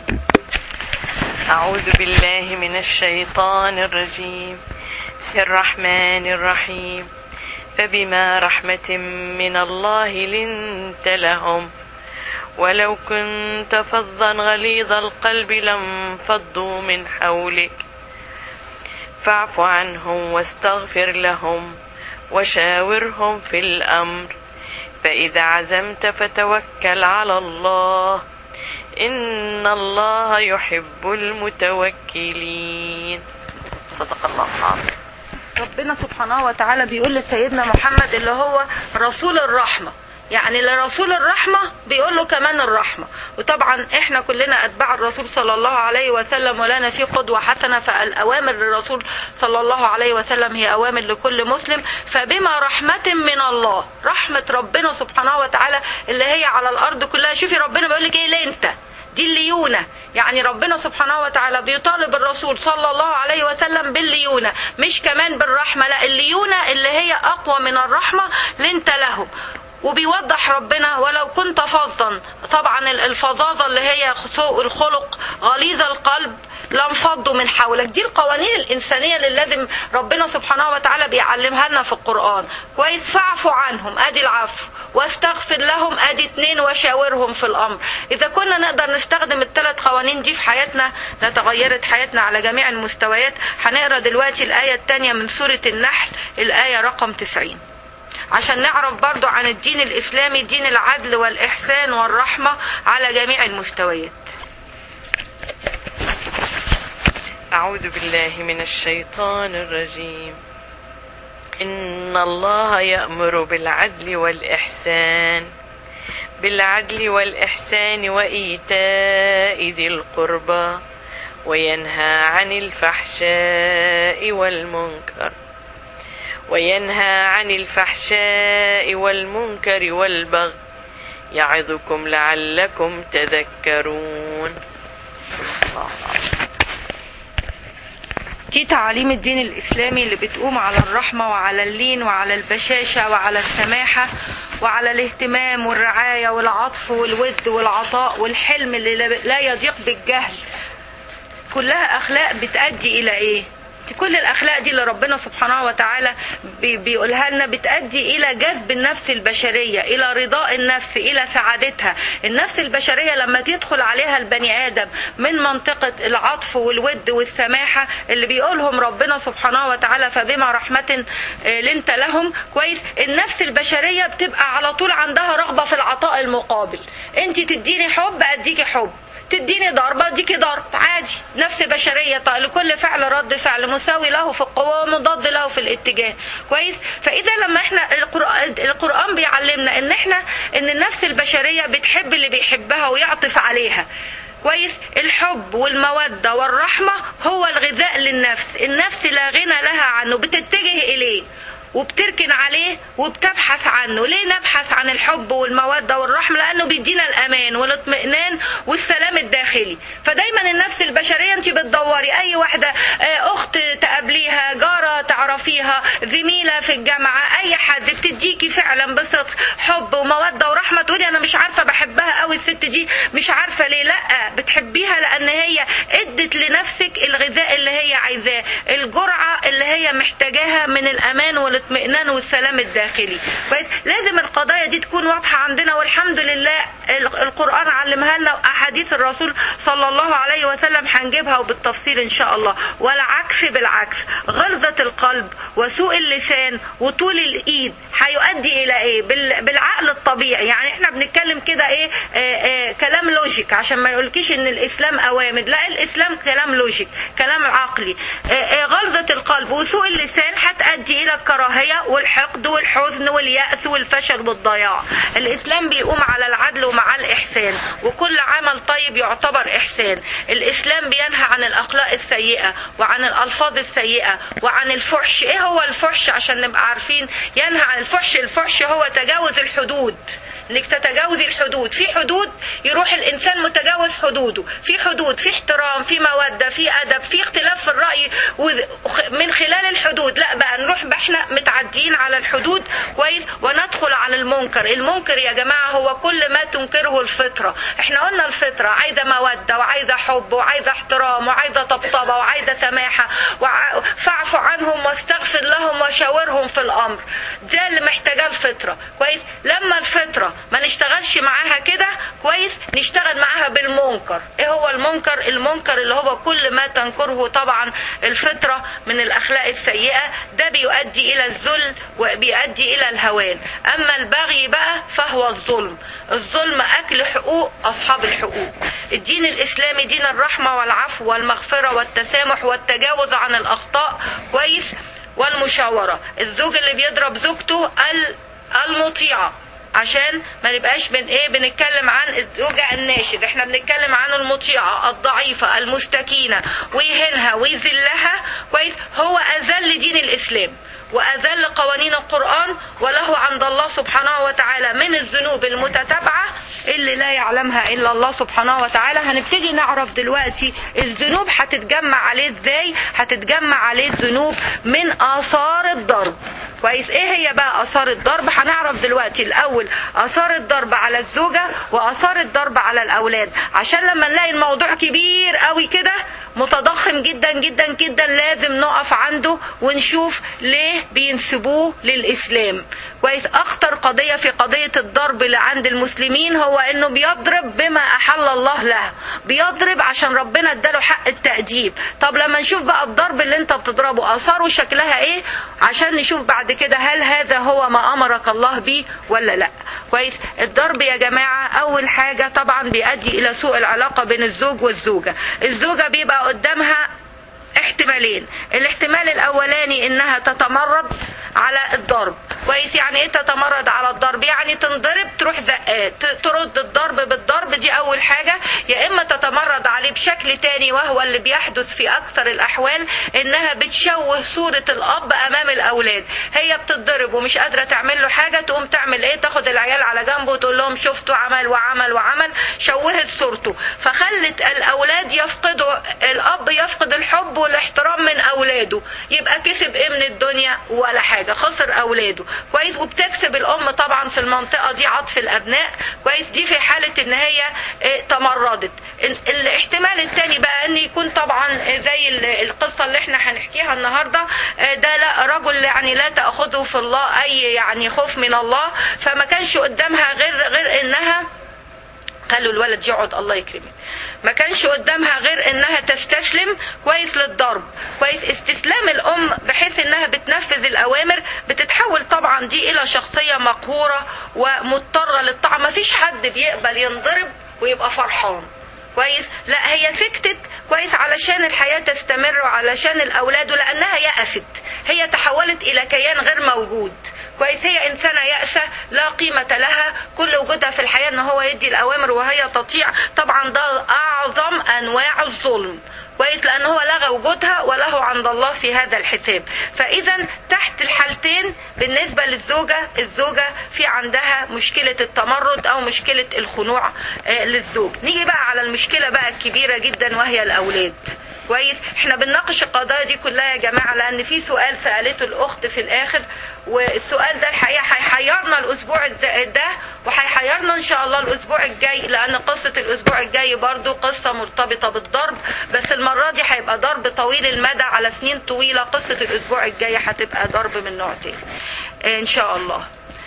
أعوذ بالله من الشيطان الرجيم بسم الرحمن الرحيم فبما رحمة من الله لنت لهم ولو كنت فظا غليظ القلب لانفضوا من حولك فاعف عنهم واستغفر لهم وشاورهم في الأمر فإذا عزمت فتوكل على الله إن الله يحب المتوكلين صدق الله العظيم ربنا سبحانه وتعالى بيقول لسيدنا محمد اللي هو رسول الرحمة يعني لرسول الرحمة بيقول له كمان الرحمة وطبعا احنا كلنا اتباع الرسول صلى الله عليه وسلم ولنا في قدوة حسنة فالأوامر للرسول صلى الله عليه وسلم هي أوامر لكل مسلم فبما رحمة من الله رحمة ربنا سبحانه وتعالى اللي هي على الأرض كلها شوفي ربنا بيقول لك ايه ليه انت دي الليونة يعني ربنا سبحانه وتعالى بيطالب الرسول صلى الله عليه وسلم بالليونة مش كمان بالرحمة لا الليونة اللي هي أقوى من الرحمة لنت لهم وبيوضح ربنا ولو كنت فظا طبعا الفظاظة اللي هي سوء الخلق غليظ القلب لانفضوا من حولك دي القوانين الانسانيه اللي لازم ربنا سبحانه وتعالى بيعلمها لنا في القران كويس فاعفوا عنهم ادي العفو واستغفر لهم ادي اتنين وشاورهم في الامر اذا كنا نقدر نستخدم الثلاث قوانين دي في حياتنا لتغيرت حياتنا على جميع المستويات هنقرا دلوقتي الايه الثانيه من سوره النحل الايه رقم 90 عشان نعرف برضو عن الدين الإسلامي دين العدل والإحسان والرحمة على جميع المستويات أعوذ بالله من الشيطان الرجيم إن الله يأمر بالعدل والإحسان بالعدل والإحسان وإيتاء ذي القربى وينهى عن الفحشاء والمنكر وينهى عن الفحشاء والمنكر والبغي يعظكم لعلكم تذكرون الله العظيم. دي تعاليم الدين الإسلامي اللي بتقوم على الرحمة وعلى اللين وعلى البشاشة وعلى السماحة وعلى الاهتمام والرعاية والعطف والود والعطاء والحلم اللي لا يضيق بالجهل كلها أخلاق بتأدي إلى إيه؟ كل الاخلاق دي اللي ربنا سبحانه وتعالى بي- بيقولها لنا بتؤدي الى جذب النفس البشريه الى رضاء النفس الى سعادتها النفس البشريه لما تدخل عليها البني ادم من منطقه العطف والود والسماحه اللي بيقولهم ربنا سبحانه وتعالى فبما رحمه آه، لنت لهم كويس النفس البشريه بتبقى على طول عندها رغبه في العطاء المقابل انت تديني حب اديكي حب تديني ضربة اديكي ضرب عادي نفس بشرية طيب لكل فعل رد فعل مساوي له في القوة ومضاد له في الاتجاه كويس فإذا لما احنا القرآن, القرآن بيعلمنا ان احنا ان النفس البشرية بتحب اللي بيحبها ويعطف عليها كويس الحب والمودة والرحمة هو الغذاء للنفس النفس لا غنى لها عنه بتتجه إليه وبتركن عليه وبتبحث عنه ليه نبحث عن الحب والمودة والرحمة لأنه بيدينا الأمان والاطمئنان والسلام الداخلي فدايما النفس البشرية انت بتدوري أي واحدة آه، أخت تقابليها جارة تعرفيها زميلة في الجامعة أي حد بتديكي فعلا بصدق حب ومودة ورحمة تقولي أنا مش عارفة بحبها قوي الست دي مش عارفة ليه لأ بتحبيها لأن هي ادت لنفسك الغذاء اللي هي عايزاه الجرعة اللي هي محتاجاها من الأمان والاطمئنان والسلام الداخلي كويس لازم القضايا دي تكون واضحة عندنا والحمد لله ال- القرآن علمها لنا وأحاديث الرسول صلى الله عليه وسلم هنجيبها وبالتفصيل إن شاء الله والعكس بالعكس غلظة القلب وسوء اللسان وطول الإيد هيؤدي إلى إيه بال- بالعقل الطبيعي يعني إحنا بنتكلم كده إيه آه آه كلام لوجيك عشان ما يقولكيش إن الإسلام أوامر لا الإسلام كلام لوجيك كلام عقلي آه آه غلظة القلب وسوء اللسان هتؤدي إلى الكراهية والحقد والحزن واليأس والفشل والضياع الإسلام بيقوم على العدل ومع الإحسان وكل عمل طيب يعتبر إحسان الإسلام بينهى عن الأخلاق السيئة وعن الألفاظ السيئة وعن الفحش إيه هو الفحش عشان نبقى عارفين ينهى عن الفحش الفحش هو تجاوز الحدود انك تتجاوزي الحدود في حدود يروح الانسان متجاوز حدوده في حدود في احترام في موده في ادب في اختلاف في الراي وذ- من خلال الحدود لا بقى نروح بقى احنا متعديين على الحدود كويس وندخل على المنكر المنكر يا جماعه هو كل ما تنكره الفطره احنا قلنا الفطره عايزه موده وعايزه حب وعايزه احترام وعايزه طبطبه وعايزه سماحه وع- فاعف عنهم واستغفر لهم وشاورهم في الامر ده اللي محتاجاه الفطره كويس لما الفطره ما نشتغلش معاها كده كويس نشتغل معاها بالمنكر ايه هو المنكر المنكر اللي هو كل ما تنكره طبعا الفطره من الاخلاق السيئه ده بيؤدي الى الذل وبيؤدي الى الهوان اما البغي بقى فهو الظلم الظلم اكل حقوق اصحاب الحقوق الدين الاسلامي دين الرحمه والعفو والمغفره والتسامح والتجاوز عن الاخطاء كويس والمشاوره الزوج اللي بيضرب زوجته ال- المطيعه عشان ما نبقاش بن ايه بنتكلم عن الزوجة الناشد احنا بنتكلم عن المطيعة الضعيفة المستكينة ويهنها ويذلها كويس هو اذل دين الاسلام واذل قوانين القرآن وله عند الله سبحانه وتعالى من الذنوب المتتابعة اللي لا يعلمها الا الله سبحانه وتعالى هنبتدي نعرف دلوقتي الذنوب هتتجمع عليه ازاي هتتجمع عليه الذنوب من اثار الضرب كويس ايه هي بقى اثار الضرب هنعرف دلوقتي الاول اثار الضرب على الزوجه واثار الضرب على الاولاد عشان لما نلاقي الموضوع كبير قوي كده متضخم جدا جدا جدا لازم نقف عنده ونشوف ليه بينسبوه للإسلام كويس أخطر قضية في قضية الضرب اللي عند المسلمين هو إنه بيضرب بما أحل الله له بيضرب عشان ربنا اداله حق التأديب طب لما نشوف بقى الضرب اللي انت بتضربه آثاره شكلها ايه عشان نشوف بعد كده هل هذا هو ما أمرك الله به ولا لا كويس الضرب يا جماعة أول حاجة طبعا بيؤدي إلى سوء العلاقة بين الزوج والزوجة الزوجة بيبقى قدامها احتمالين الاحتمال الاولاني انها تتمرد على الضرب كويس يعني ايه تتمرد على الضرب يعني تنضرب تروح زقات ترد الضرب بالضرب دي اول حاجه يا اما تتمرد عليه بشكل تاني وهو اللي بيحدث في اكثر الاحوال انها بتشوه صوره الاب امام الاولاد هي بتتضرب ومش قادره تعمل له حاجه تقوم تعمل ايه تاخد العيال على جنبه وتقول لهم شفتوا عمل وعمل وعمل شوهت صورته فخلت الاولاد يفقدوا الاب يفقد الحب والاحترام من اولاده يبقى كسب ايه من الدنيا ولا حاجه خسر اولاده كويس وبتكسب الام طبعا في المنطقه دي عطف الابناء كويس دي في حاله ان هي اه تمردت الاحتمال الثاني بقى ان يكون طبعا زي القصه اللي احنا هنحكيها النهارده اه ده لا رجل يعني لا تاخذه في الله اي يعني خوف من الله فما كانش قدامها غير غير انها خلوا الولد يقعد الله يكرمك ما كانش قدامها غير انها تستسلم كويس للضرب كويس استسلام الام بحيث انها بتنفذ الاوامر بتتحول طبعا دي الى شخصيه مقهوره ومضطره للطاعه ما فيش حد بيقبل ينضرب ويبقى فرحان كويس لا هي سكتت كويس علشان الحياة تستمر وعلشان الأولاد لأنها يأست هي تحولت إلى كيان غير موجود كويس هي إنسانة يأسة لا قيمة لها كل وجودها في الحياة إن هو يدي الأوامر وهي تطيع طبعا ده أعظم أنواع الظلم كويس لان هو لغى وجودها وله عند الله في هذا الحساب فاذا تحت الحالتين بالنسبه للزوجه الزوجه في عندها مشكله التمرد او مشكله الخنوع للزوج نيجي بقى على المشكله بقى الكبيره جدا وهي الاولاد كويس احنا بنناقش القضايا دي كلها يا جماعه لان في سؤال سالته الاخت في الاخر والسؤال ده الحقيقه هيحيرنا الاسبوع ده وهيحيرنا ان شاء الله الاسبوع الجاي لان قصه الاسبوع الجاي برضو قصه مرتبطه بالضرب بس المره دي هيبقى ضرب طويل المدى على سنين طويله قصه الاسبوع الجاي هتبقى ضرب من نوع تاني ان شاء الله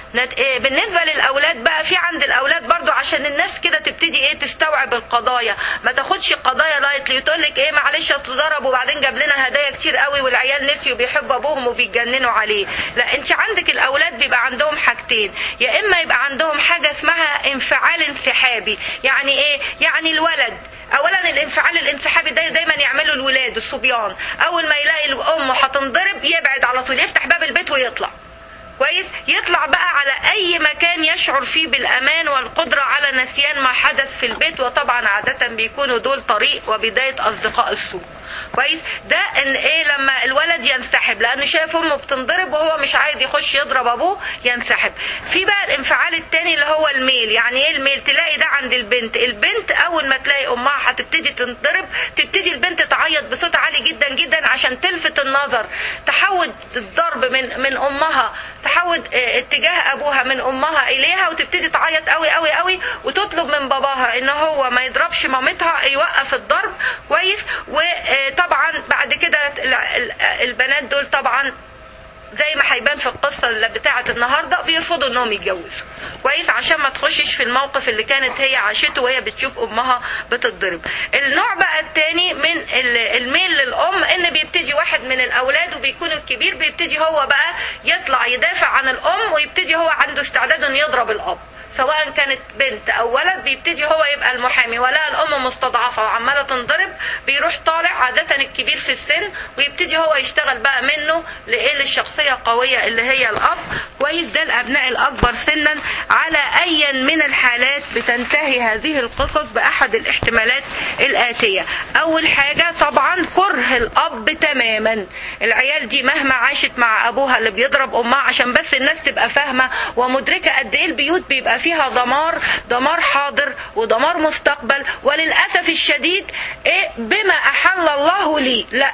بالنسبة للأولاد بقى في عند الأولاد برضو عشان الناس كده تبتدي إيه تستوعب القضايا ما تاخدش القضايا لايتلي وتقول لك إيه معلش أصل ضرب وبعدين جاب لنا هدايا كتير قوي والعيال نسيوا بيحبوا أبوهم وبيتجننوا عليه لا أنت عندك الأولاد بيبقى عندهم حاجتين يا إما يبقى عندهم حاجة اسمها انفعال انسحابي يعني إيه يعني الولد اولا الانفعال الانسحابي ده دايما يعمله الولاد الصبيان اول ما يلاقي الام هتنضرب يبعد على طول يفتح باب البيت ويطلع كويس يطلع بقى على اي مكان يشعر فيه بالامان والقدره على نسيان ما حدث في البيت وطبعا عاده بيكونوا دول طريق وبدايه اصدقاء السوء كويس ده ان ايه لما الولد ينسحب لانه شايف امه بتنضرب وهو مش عايز يخش يضرب ابوه ينسحب في بقى الانفعال التاني اللي هو الميل يعني ايه الميل تلاقي ده عند البنت البنت اول ما تلاقي امها هتبتدي تنضرب تبتدي البنت تعيط بصوت عالي جدا جدا عشان تلفت النظر تحود الضرب من من امها تحود اتجاه ابوها من امها اليها وتبتدي تعيط قوي قوي قوي وتطلب من باباها ان هو ما يضربش مامتها يوقف الضرب كويس وطبعا بعد كده البنات دول طبعا زي ما هيبان في القصه اللي بتاعه النهارده بيرفضوا انهم يتجوزوا كويس عشان ما تخشش في الموقف اللي كانت هي عاشته وهي بتشوف امها بتتضرب النوع بقى التاني من الميل للام ان بيبتدي واحد من الاولاد وبيكون الكبير بيبتدي هو بقى يطلع يدافع عن الام ويبتدي هو عنده استعداد انه يضرب الاب سواء كانت بنت او ولد بيبتدي هو يبقى المحامي ولا الام مستضعفه وعماله تنضرب بيروح طالع عاده الكبير في السن ويبتدي هو يشتغل بقى منه لايه للشخصيه القويه اللي هي الاب كويس ده الابناء الاكبر سنا على ايا من الحالات بتنتهي هذه القصص باحد الاحتمالات الاتيه اول حاجه طبعا كره الاب تماما العيال دي مهما عاشت مع ابوها اللي بيضرب امها عشان بس الناس تبقى فاهمه ومدركه قد ايه البيوت بيبقى فيها دمار دمار حاضر ودمار مستقبل وللاسف الشديد ايه بما احل الله لي لا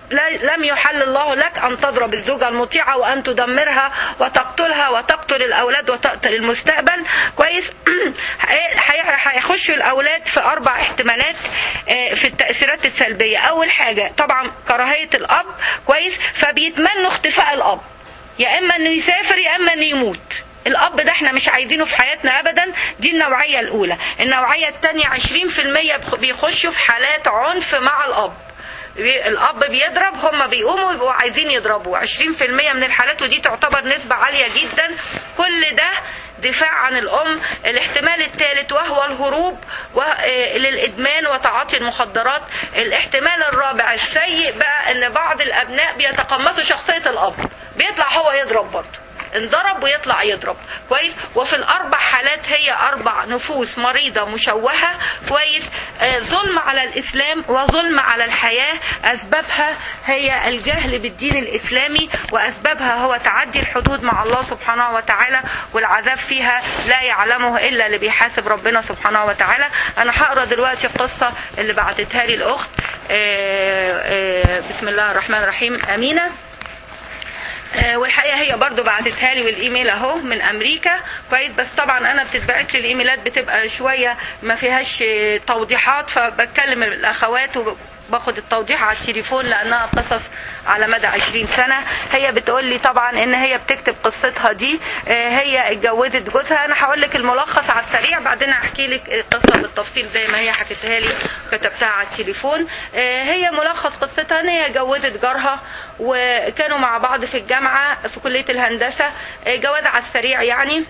لا- لم يحل الله لك أن تضرب الزوجة المطيعة وأن تدمرها وتقتلها وتقتل الأولاد وتقتل المستقبل كويس هي- هيخشوا الأولاد في أربع احتمالات آه، في التأثيرات السلبية أول حاجة طبعا كراهية الأب كويس فبيتمنوا اختفاء الأب يا إما إنه يسافر يا إما إنه يموت الاب ده احنا مش عايزينه في حياتنا ابدا دي النوعيه الاولى النوعيه الثانيه 20% بخ- بيخشوا في حالات عنف مع الاب بي- الاب بيضرب هم بيقوموا يبقوا عايزين يضربوا 20% من الحالات ودي تعتبر نسبه عاليه جدا كل ده دفاع عن الام الاحتمال الثالث وهو الهروب و- آه، للادمان وتعاطي المخدرات الاحتمال الرابع السيء بقى ان بعض الابناء بيتقمصوا شخصيه الاب بيطلع هو يضرب برضه انضرب ويطلع يضرب كويس وفي الاربع حالات هي اربع نفوس مريضه مشوهه كويس آه ظلم على الاسلام وظلم على الحياه اسبابها هي الجهل بالدين الاسلامي واسبابها هو تعدي الحدود مع الله سبحانه وتعالى والعذاب فيها لا يعلمه الا اللي بيحاسب ربنا سبحانه وتعالى انا هقرا دلوقتي القصه اللي بعتتها لي الاخت آه آه بسم الله الرحمن الرحيم امينه آه، والحقيقه هي برضو بعتتها لي والايميل اهو من امريكا كويس بس طبعا انا بتتبعت لي الايميلات بتبقى شويه ما فيهاش آه، توضيحات فبتكلم الاخوات وب- باخد التوضيح على التليفون لانها قصص على مدى 20 سنه هي بتقول لي طبعا ان هي بتكتب قصتها دي آه، هي اتجوزت جوزها انا هقول لك الملخص على السريع بعدين هحكي لك القصه بالتفصيل زي ما هي حكتها لي كتبتها على التليفون آه، هي ملخص قصتها ان هي جوزت جارها وكانوا مع بعض في الجامعه في كليه الهندسه آه، جواز على السريع يعني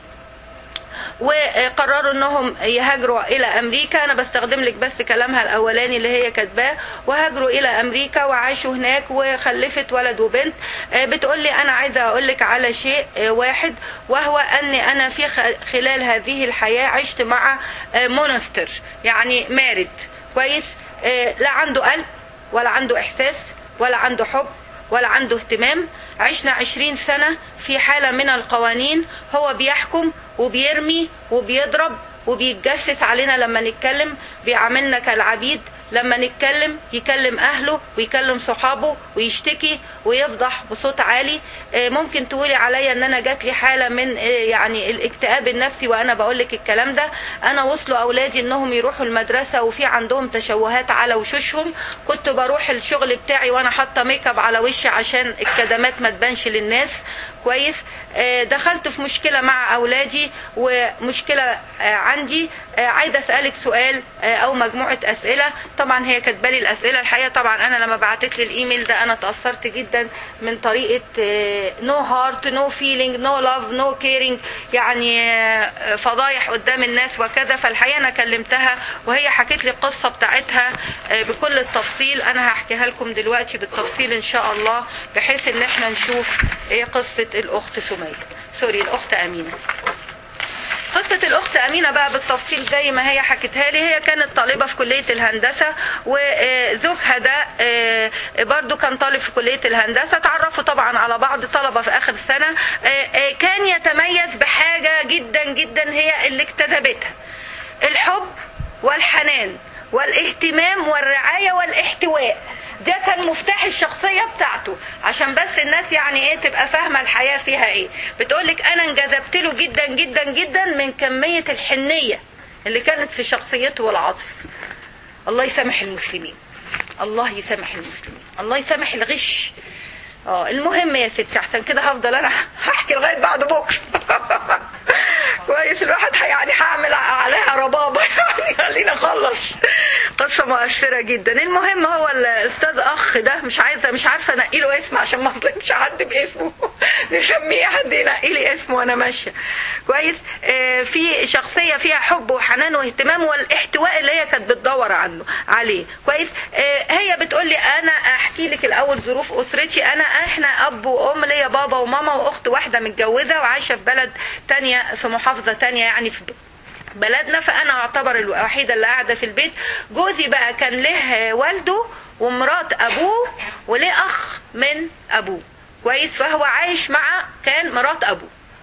وقرروا انهم يهاجروا الى امريكا انا بستخدم لك بس كلامها الاولاني اللي هي كاتباه وهاجروا الى امريكا وعاشوا هناك وخلفت ولد وبنت آه، بتقول لي انا عايزه اقول لك على شيء آه، واحد وهو اني انا في خ- خلال هذه الحياه عشت مع آه، مونستر يعني مارد كويس آه، لا عنده قلب ولا عنده احساس ولا عنده حب ولا عنده اهتمام عشنا عشرين سنة في حالة من القوانين هو بيحكم وبيرمي وبيضرب وبيتجسس علينا لما نتكلم بيعاملنا كالعبيد لما نتكلم يكلم اهله ويكلم صحابه ويشتكي ويفضح بصوت عالي آه، ممكن تقولي عليا ان انا جات لي حاله من آه، يعني الاكتئاب النفسي وانا بقول لك الكلام ده انا وصلوا اولادي انهم يروحوا المدرسه وفي عندهم تشوهات على وشوشهم كنت بروح الشغل بتاعي وانا حاطه ميك اب على وشي عشان الكدمات ما تبانش للناس كويس آه، دخلت في مشكله مع اولادي ومشكله آه، عندي آه، عايزه اسالك سؤال آه، او مجموعه اسئله طبعا هي كاتبه لي الاسئله الحقيقه طبعا انا لما بعتت لي الايميل ده انا اتاثرت جدا من طريقه نو هارت نو فيلينج نو لاف نو كيرنج يعني آه، فضايح قدام الناس وكذا فالحقيقه انا كلمتها وهي حكت لي القصه بتاعتها آه، بكل التفصيل انا هحكيها لكم دلوقتي بالتفصيل ان شاء الله بحيث ان احنا نشوف ايه قصه الاخت سميه سوري الاخت امينه قصة الأخت أمينة بقى بالتفصيل زي ما هي حكتها لي هي كانت طالبة في كلية الهندسة وزوجها ده آه، برضو كان طالب في كلية الهندسة تعرفوا طبعا على بعض طلبة في آخر السنة آه، آه، كان يتميز بحاجة جدا جدا هي اللي اكتسبتها الحب والحنان والاهتمام والرعاية والاحتواء ده كان مفتاح الشخصية بتاعته عشان بس الناس يعني ايه تبقى فاهمة الحياة فيها ايه بتقولك انا انجذبت له جدا جدا جدا من كمية الحنية اللي كانت في شخصيته والعطف الله يسامح المسلمين الله يسامح المسلمين الله يسامح الغش اه المهم يا ستي عشان كده هفضل انا هحكي لغايه بعد بكره كويس الواحد ه- يعني هعمل عليها ربابه يعني خلينا اخلص قصه مؤثره جدا المهم هو الاستاذ اخ ده مش عايزه مش عارفه انقي له اسم عشان ما اظلمش حد باسمه نسميه حد ينقي لي اسمه وانا ماشيه كويس آه في شخصيه فيها حب وحنان واهتمام والاحتواء اللي هي كانت بتدور عنه عليه كويس آه هي بتقول لي انا احكي لك الاول ظروف اسرتي انا احنا اب وام ليا بابا وماما واخت واحده متجوزه وعايشه في بلد تانية في محافظه تانية يعني في بلدنا فانا اعتبر الوحيده اللي قاعده في البيت جوزي بقى كان له والده ومرات ابوه وليه اخ من ابوه كويس فهو عايش مع كان مرات ابوه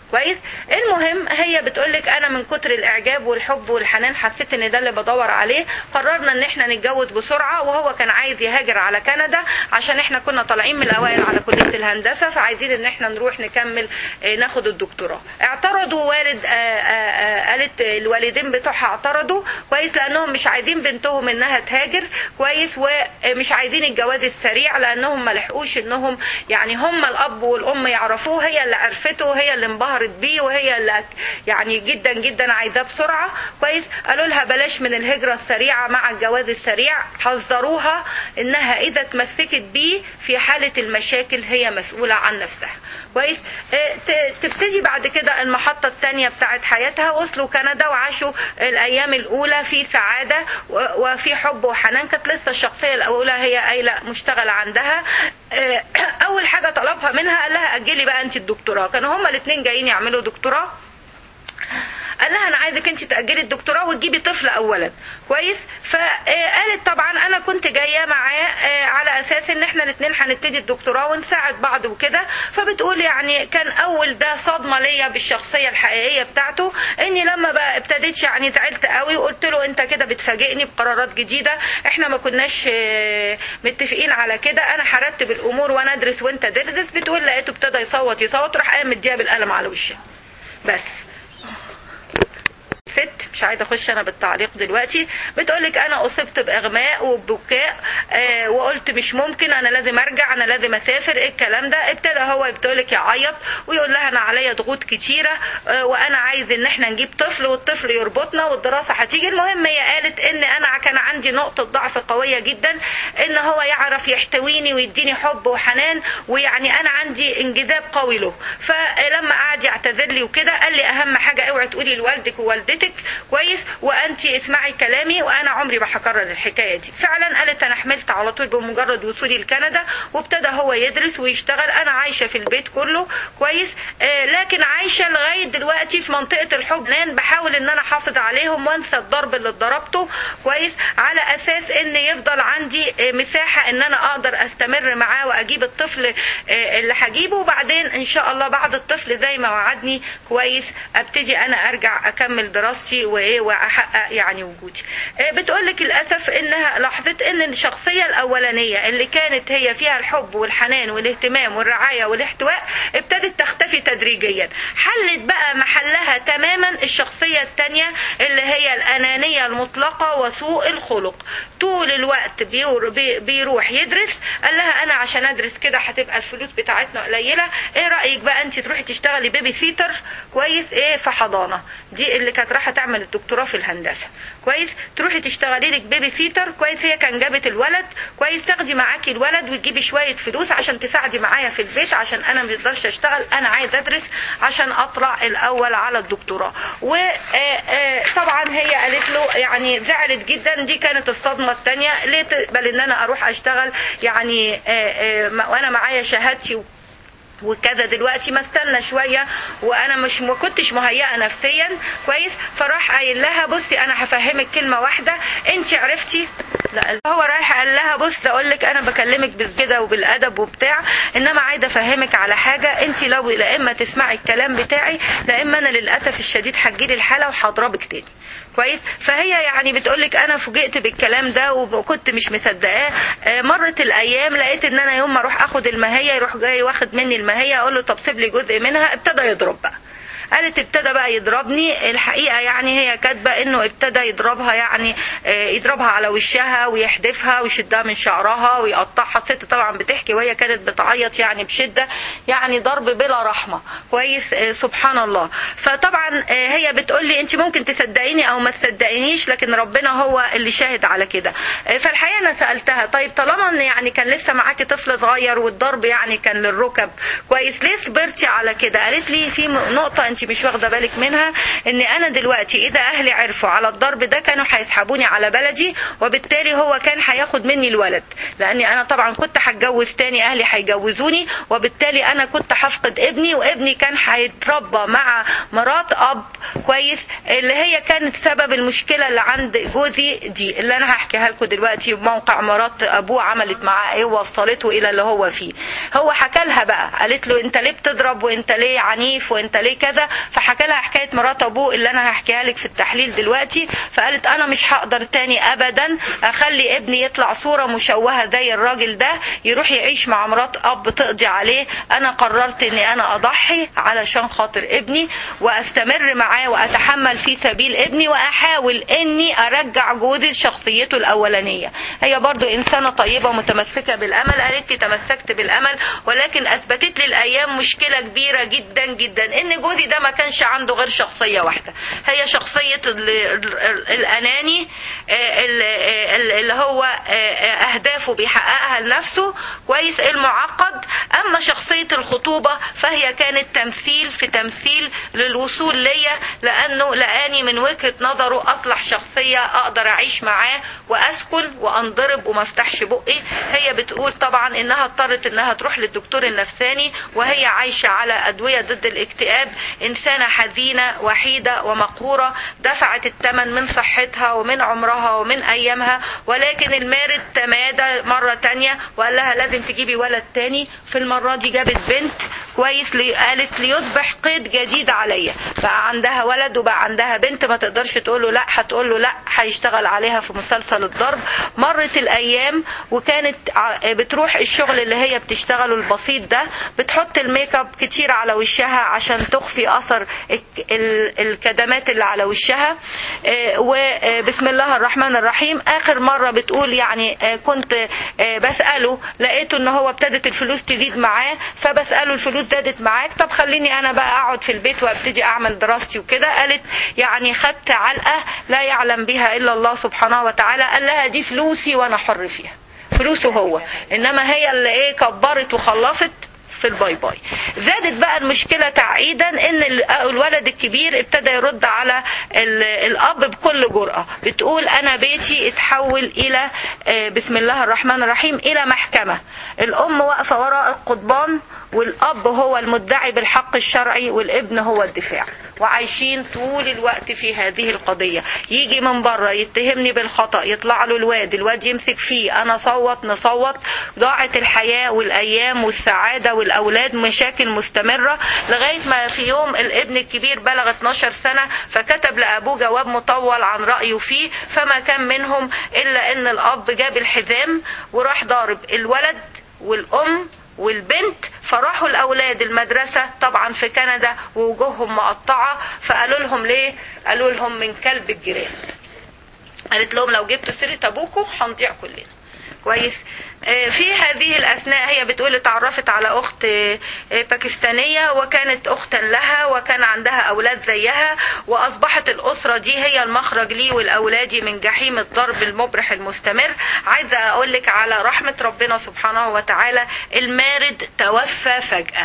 كويس المهم هي بتقولك انا من كتر الاعجاب والحب والحنان حسيت ان ده اللي بدور عليه قررنا ان احنا نتجوز بسرعه وهو كان عايز يهاجر على كندا عشان احنا كنا طالعين من الاوائل على كليه الهندسه فعايزين ان احنا نروح نكمل آه، ناخد الدكتوراه اعترضوا والد آه، آه، آه، قالت الوالدين بتوعها اعترضوا كويس لانهم مش عايزين بنتهم انها تهاجر كويس ومش عايزين الجواز السريع لانهم ما لحقوش انهم يعني هم الاب والام يعرفوه هي اللي عرفته هي اللي انبهرت بيه وهي اللي يعني جدا جدا عايزاه بسرعه كويس قالوا لها بلاش من الهجره السريعه مع الجواز السريع حذروها انها اذا اتمسكت بيه في حاله المشاكل هي مسؤوله عن نفسها كويس آه، ت- تبتدي بعد كده المحطه الثانيه بتاعت حياتها وصلوا كندا وعاشوا الايام الاولى في سعاده و- وفي حب وحنان كانت لسه الشخصيه الاولى هي قايله مشتغله عندها آه، اول حاجه طلبها منها قال لها اجلي بقى انت الدكتوراه كانوا هما الاثنين جايين يعملوا دكتوراه قال لها انا عايزك انت تاجلي الدكتوراه وتجيبي طفل اولا كويس فقالت طبعا انا كنت جايه معاه آه، على اساس ان احنا الاثنين هنبتدي الدكتوراه ونساعد بعض وكده فبتقول يعني كان اول ده صدمه ليا بالشخصيه الحقيقيه بتاعته اني لما بقى ابتديت يعني زعلت قوي وقلت له انت كده بتفاجئني بقرارات جديده احنا ما كناش آه، متفقين على كده انا هرتب الامور وانا ادرس وانت تدرس بتقول لقيته ابتدى يصوت يصوت راح قام مديها بالقلم على وشها بس ست مش عايزه اخش انا بالتعليق دلوقتي بتقولك انا اصبت باغماء وبكاء آه وقلت مش ممكن انا لازم ارجع انا لازم اسافر ايه الكلام ده ابتدى هو بتقولك يعيط ويقول لها انا عليا ضغوط كتيره آه وانا عايز ان احنا نجيب طفل والطفل يربطنا والدراسه هتيجي المهم هي قالت ان انا كان عندي نقطه ضعف قويه جدا ان هو يعرف يحتويني ويديني حب وحنان ويعني انا عندي انجذاب قوي له فلما قعد يعتذر لي وكده قال لي اهم حاجه اوعي تقولي لوالدك ووالدتك كويس وانت اسمعي كلامي وانا عمري ما هكرر الحكايه دي فعلا قالت انا حملت على طول بمجرد وصولي لكندا وابتدى هو يدرس ويشتغل انا عايشه في البيت كله كويس آه لكن عايشه لغايه دلوقتي في منطقه الحب لان بحاول ان انا احافظ عليهم وانسى الضرب اللي اتضربته كويس على اساس ان يفضل عندي آه مساحه ان انا اقدر استمر معاه واجيب الطفل آه اللي هجيبه وبعدين ان شاء الله بعد الطفل زي ما وعدني كويس ابتدي انا ارجع اكمل دراستي وايه واحقق يعني وجودي آه بتقول لك للاسف انها لاحظت ان الشخصيه الاولانيه اللي كانت هي فيها الحب والحنان والاهتمام والرعايه والاحتواء ابتدت تختفي تدريجيا حلت بقى محلها تماما الشخصيه الثانيه اللي هي الانانيه المطلقه وسوء الخلق طول الوقت بيور بي بيروح يدرس قال لها انا عشان ادرس كده هتبقى الفلوس بتاعتنا قليله ايه رايك بقى انت تروحي تشتغلي بيبي سيتر كويس ايه في حضانه دي اللي كانت رايحه تعمل الدكتوراه في الهندسه كويس تروحي تشتغلي لك بيبي سيتر كويس هي كان جابت الولد كويس تاخدي معاكي الولد وتجيبي شويه فلوس عشان تساعدي معايا في البيت عشان انا ما اقدرش اشتغل انا عايز ادرس عشان اطلع الاول على الدكتوراه وطبعا هي قالت له يعني زعلت جدا دي كانت الصدمه الثانيه ليه تقبل ان انا اروح اشتغل يعني آه، آه، وانا معايا شهادتي وكذا دلوقتي ما استنى شويه وانا مش ما كنتش مهيئه نفسيا كويس فراح قايل لها بصي انا هفهمك كلمه واحده انت عرفتي لا هو رايح قال لها بص اقول لك انا بكلمك بالكده وبالادب وبتاع انما عايزه افهمك على حاجه انت لو لا اما تسمعي الكلام بتاعي لا اما انا للاسف الشديد هتجيلي الحاله وهضربك تاني كويس فهي يعني بتقولك انا فوجئت بالكلام ده وكنت مش مصدقاه آه، مرت الايام لقيت ان انا يوم ما اروح اخد الماهيه يروح جاي واخد مني الماهيه اقول له طب سيب لي جزء منها ابتدى يضرب بقى قالت ابتدى بقى يضربني الحقيقه يعني هي كاتبه انه ابتدى يضربها يعني آه، يضربها على وشها ويحدفها ويشدها من شعرها ويقطعها الست طبعا بتحكي وهي كانت بتعيط يعني بشده يعني ضرب بلا رحمه كويس آه، سبحان الله فطبعا آه، هي بتقول لي انت ممكن تصدقيني او ما تصدقينيش لكن ربنا هو اللي شاهد على كده آه، فالحقيقه انا سالتها طيب طالما ان يعني كان لسه معاكي طفل صغير والضرب يعني كان للركب كويس ليه صبرتي على كده قالت لي في م- نقطه انت انت مش واخده بالك منها ان انا دلوقتي اذا اهلي عرفوا على الضرب ده كانوا هيسحبوني على بلدي وبالتالي هو كان هياخد مني الولد لاني انا طبعا كنت هتجوز تاني اهلي هيجوزوني وبالتالي انا كنت هفقد ابني وابني كان هيتربى مع مرات اب كويس اللي هي كانت سبب المشكله اللي عند جوزي دي اللي انا هحكيها لكم دلوقتي موقع مرات ابوه عملت معاه ايه ووصلته الى اللي هو فيه هو حكى لها بقى قالت له انت ليه بتضرب وانت ليه عنيف وانت ليه كذا فحكى لها حكايه مرات ابوه اللي انا هحكيها لك في التحليل دلوقتي فقالت انا مش هقدر تاني ابدا اخلي ابني يطلع صوره مشوهه زي الراجل ده يروح يعيش مع مرات اب تقضي عليه انا قررت اني انا اضحي علشان خاطر ابني واستمر معاه واتحمل في سبيل ابني واحاول اني ارجع جوزي لشخصيته الاولانيه هي برضو انسانه طيبه متمسكه بالامل قالت لي تمسكت بالامل ولكن اثبتت لي الايام مشكله كبيره جدا جدا ان جوزي ده ما كانش عنده غير شخصيه واحده هي شخصيه ال- ال- الاناني آه، ال- ال- اللي هو آه، آه، اهدافه بيحققها لنفسه كويس المعقد اما شخصيه الخطوبه فهي كانت تمثيل في تمثيل للوصول ليا لانه لقاني من وجهه نظره اصلح شخصيه اقدر اعيش معاه واسكن وانضرب وما افتحش بقي هي بتقول طبعا انها اضطرت انها تروح للدكتور النفساني وهي عايشه على ادويه ضد الاكتئاب انسانه حزينه وحيده ومقهوره دفعت الثمن من صحتها ومن عمرها ومن ايامها ولكن المارد تمادى مره تانية وقال لها لازم تجيبي ولد تاني في المره دي جابت بنت كويس لي قالت ليصبح قيد جديد عليا بقى عندها ولد وبقى عندها بنت ما تقدرش تقول له لا هتقول له لا هيشتغل عليها في مسلسل الضرب مرت الايام وكانت ع- بتروح الشغل اللي هي بتشتغله البسيط ده بتحط الميك اب كتير على وشها عشان تخفي اثر الك- ال- الكدمات اللي على وشها آه، وبسم الله الرحمن الرحيم اخر مره بتقول يعني آه، كنت آه، بساله لقيته ان هو ابتدت الفلوس تزيد معاه فبساله الفلوس زادت معاك طب خليني انا بقى اقعد في البيت وابتدي اعمل دراستي وكده قالت يعني خدت علقه لا يعلم بها الا الله سبحانه وتعالى قال لها دي فلوسي وانا حر فيها فلوسه هو انما هي اللي ايه كبرت وخلصت في الباي باي زادت بقى المشكله تعقيدا ان ال- الولد الكبير ابتدى يرد على ال- الاب بكل جرأه بتقول انا بيتي اتحول الى آه، بسم الله الرحمن الرحيم الى محكمه الام واقفه وراء القضبان والاب هو المدعي بالحق الشرعي والابن هو الدفاع وعايشين طول الوقت في هذه القضية يجي من بره يتهمني بالخطأ يطلع له الواد الواد يمسك فيه أنا صوت نصوت ضاعت الحياة والأيام والسعادة والأولاد مشاكل مستمرة لغاية ما في يوم الابن الكبير بلغ 12 سنة فكتب لأبوه جواب مطول عن رأيه فيه فما كان منهم إلا أن الأب جاب الحزام وراح ضارب الولد والأم والبنت فراحوا الاولاد المدرسه طبعا في كندا ووجوههم مقطعه فقالوا لهم ليه قالوا لهم من كلب الجيران قالت لهم لو جبتوا سيره ابوكم هنضيع كلنا كويس آه، في هذه الاثناء هي بتقول اتعرفت على اخت آه، آه، باكستانيه وكانت اختا لها وكان عندها اولاد زيها واصبحت الاسره دي هي المخرج لي ولاولادي من جحيم الضرب المبرح المستمر عايزه اقول لك على رحمه ربنا سبحانه وتعالى المارد توفى فجاه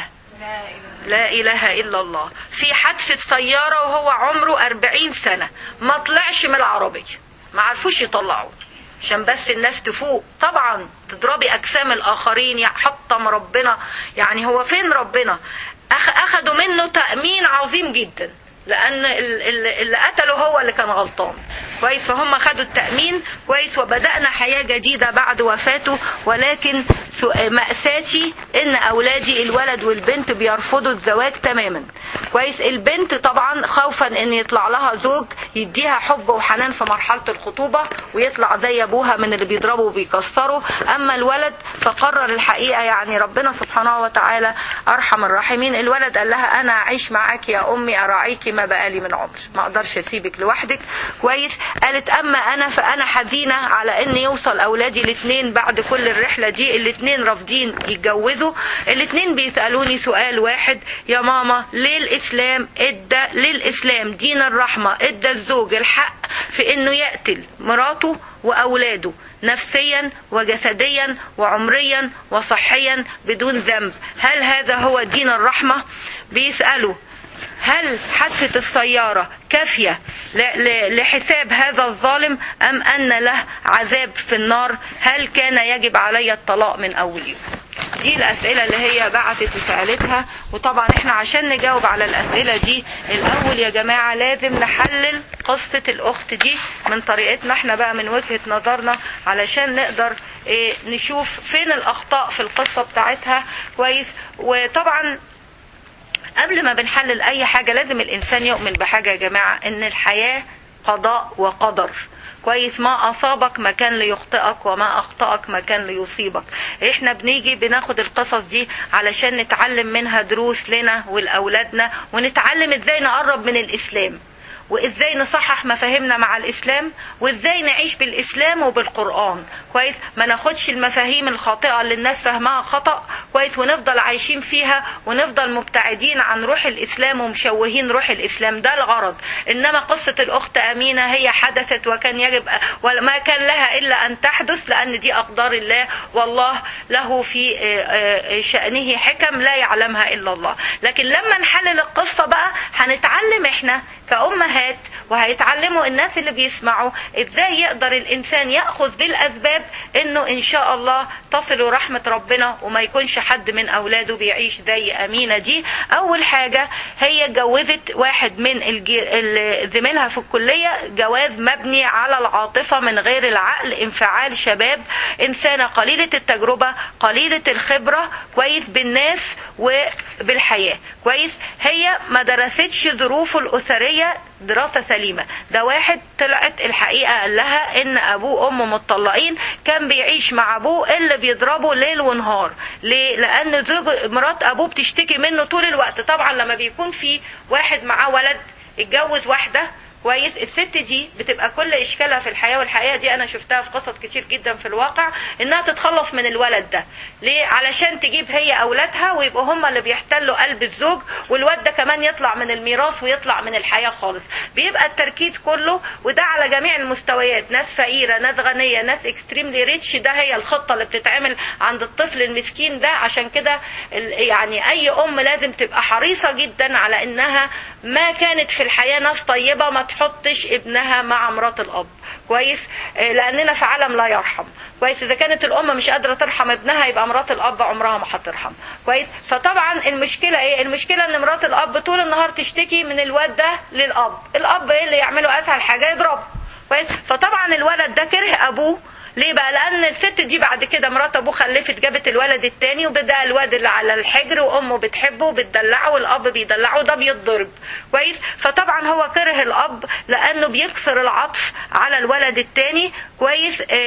لا إله إلا الله في حادثة سيارة وهو عمره أربعين سنة ما طلعش من العربية ما عرفوش يطلعوه عشان بس الناس تفوق طبعا تضربي أجسام الآخرين يا حطم ربنا يعني هو فين ربنا أخ أخدوا منه تأمين عظيم جدا لأن ال- ال- اللي قتله هو اللي كان غلطان كويس فهم خدوا التأمين كويس وبدأنا حياة جديدة بعد وفاته ولكن سو- مأساتي إن أولادي الولد والبنت بيرفضوا الزواج تماما كويس البنت طبعا خوفا إن يطلع لها زوج يديها حب وحنان في مرحلة الخطوبة ويطلع زي أبوها من اللي بيضربه وبيكسره أما الولد فقرر الحقيقة يعني ربنا سبحانه وتعالى أرحم الراحمين الولد قال لها أنا أعيش معاك يا أمي أراعيكي ما بقالي من عمر ما أقدرش أسيبك لوحدك كويس قالت أما أنا فأنا حزينة على إن يوصل أولادي الاثنين بعد كل الرحلة دي الاثنين رافضين يتجوزوا الاثنين بيسألوني سؤال واحد يا ماما ليه الإسلام ادى للإسلام دين الرحمة ادى الزوج الحق في إنه يقتل مراته وأولاده نفسيا وجسديا وعمريا وصحيا بدون ذنب هل هذا هو دين الرحمة بيسألوا هل حادثة السيارة كافية ل- ل- لحساب هذا الظالم أم أن له عذاب في النار هل كان يجب علي الطلاق من أول يوم دي الأسئلة اللي هي بعتت وسألتها وطبعا احنا عشان نجاوب على الأسئلة دي الأول يا جماعة لازم نحلل قصة الأخت دي من طريقتنا احنا بقى من وجهة نظرنا علشان نقدر ايه نشوف فين الأخطاء في القصة بتاعتها كويس وطبعا قبل ما بنحلل اي حاجة لازم الانسان يؤمن بحاجة يا جماعة ان الحياة قضاء وقدر كويس ما اصابك ما كان ليخطئك وما اخطأك ما كان ليصيبك احنا بنيجي بناخد القصص دي علشان نتعلم منها دروس لنا ولاولادنا ونتعلم ازاي نقرب من الاسلام وازاي نصحح مفاهيمنا مع الاسلام وازاي نعيش بالاسلام وبالقران كويس ما ناخدش المفاهيم الخاطئه اللي الناس فاهماها خطا كويس ونفضل عايشين فيها ونفضل مبتعدين عن روح الاسلام ومشوهين روح الاسلام ده الغرض انما قصه الاخت امينه هي حدثت وكان يجب وما كان لها الا ان تحدث لان دي اقدار الله والله له في آه، آه، شانه حكم لا يعلمها الا الله لكن لما نحلل القصه بقى هنتعلم احنا كأمهات وهيتعلموا الناس اللي بيسمعوا ازاي يقدر الانسان ياخذ بالاسباب انه ان شاء الله تصل رحمه ربنا وما يكونش حد من اولاده بيعيش زي امينه دي اول حاجه هي جوزت واحد من الجي... ال- زميلها في الكليه جواز مبني على العاطفه من غير العقل انفعال شباب انسانه قليله التجربه قليله الخبره كويس بالناس وبالحياه كويس هي ما درستش ظروفه الاسريه دراسه سليمه ده واحد طلعت الحقيقه قال لها ان ابوه وامه متطلقين كان بيعيش مع ابوه اللي بيضربه ليل ونهار ليه لان زوج مرات ابوه بتشتكي منه طول الوقت طبعا لما بيكون في واحد معاه ولد اتجوز واحده كويس الست دي بتبقى كل اشكالها في الحياه والحقيقه دي انا شفتها في قصص كتير جدا في الواقع انها تتخلص من الولد ده ليه علشان تجيب هي اولادها ويبقوا هم اللي بيحتلوا قلب الزوج والواد ده كمان يطلع من الميراث ويطلع من الحياه خالص بيبقى التركيز كله وده على جميع المستويات ناس فقيره ناس غنيه ناس اكستريملي ريتش ده هي الخطه اللي بتتعمل عند الطفل المسكين ده عشان كده ال- يعني اي ام لازم تبقى حريصه جدا على انها ما كانت في الحياه ناس طيبه ما تحطش ابنها مع مرات الاب كويس آه، لاننا في عالم لا يرحم كويس اذا كانت الام مش قادره ترحم ابنها يبقى مرات الاب عمرها ما هترحم كويس فطبعا المشكله ايه المشكله ان مرات الاب طول النهار تشتكي من الواد ده للاب الاب ايه اللي يعمله اسهل حاجه يضربه كويس فطبعا الولد ده كره ابوه ليه بقى لان الست دي بعد كده مرات ابوه خلفت جابت الولد التاني وبدا الواد اللي على الحجر وامه بتحبه وبتدلعه والاب بيدلعه ده بيتضرب كويس فطبعا هو كره الاب لانه بيكسر العطف على الولد التاني كويس آآ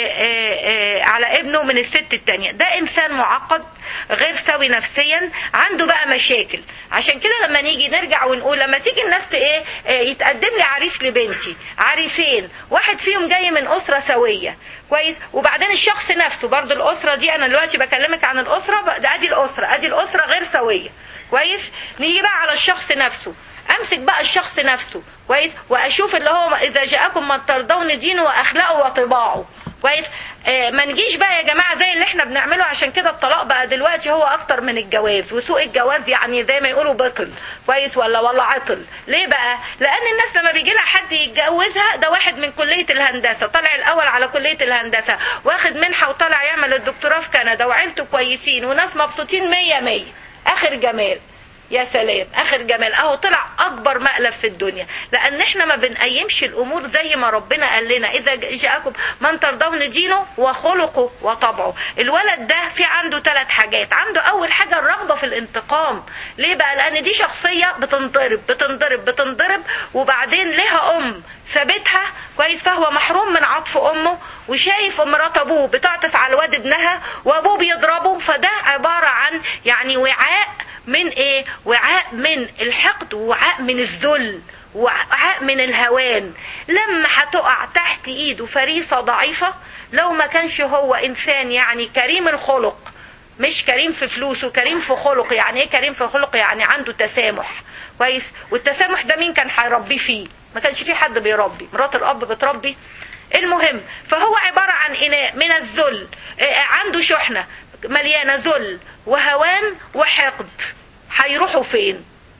آآ على ابنه من الست التانية ده انسان معقد غير سوي نفسيا عنده بقى مشاكل عشان كده لما نيجي نرجع ونقول لما تيجي الناس ت- ايه آه، يتقدم لي عريس لبنتي عريسين واحد فيهم جاي من اسره سويه كويس وبعدين الشخص نفسه برضو الاسره دي انا دلوقتي بكلمك عن الاسره بقى- ده ادي الاسره ادي الاسره غير سويه كويس نيجي بقى على الشخص نفسه امسك بقى الشخص نفسه كويس واشوف اللي هو اذا جاءكم من ترضون دينه واخلاقه وطباعه كويس آه ما نجيش بقى يا جماعه زي اللي احنا بنعمله عشان كده الطلاق بقى دلوقتي هو اكتر من الجواز وسوء الجواز يعني زي ما يقولوا بطل كويس ولا ولا عطل ليه بقى لان الناس لما بيجي لها حد يتجوزها ده واحد من كليه الهندسه طالع الاول على كليه الهندسه واخد منحه وطالع يعمل الدكتوراه في كندا وعيلته كويسين وناس مبسوطين مية مية اخر جمال يا سلام اخر جمال اهو طلع اكبر مقلب في الدنيا لان احنا ما بنقيمش الامور زي ما ربنا قال لنا اذا جاءكم من ترضون دينه وخلقه وطبعه الولد ده في عنده ثلاث حاجات عنده اول حاجه الرغبه في الانتقام ليه بقى لان دي شخصيه بتنضرب بتنضرب بتنضرب وبعدين لها ام ثابتها كويس فهو محروم من عطف امه وشايف مرات ابوه بتعطف على الواد ابنها وابوه بيضربه فده عباره عن يعني وعاء من ايه وعاء من الحقد ووعاء من الذل وعاء من الهوان لما هتقع تحت ايده فريسه ضعيفه لو ما كانش هو انسان يعني كريم الخلق مش كريم في فلوسه كريم في خلق يعني ايه كريم في خلق يعني عنده تسامح كويس والتسامح ده مين كان هيربيه فيه ما كانش فيه حد بيربي مرات الاب بتربي المهم فهو عبارة عن إناء من الذل آه، عنده شحنة مليانة ذل وهوان وحقد هيروحوا فين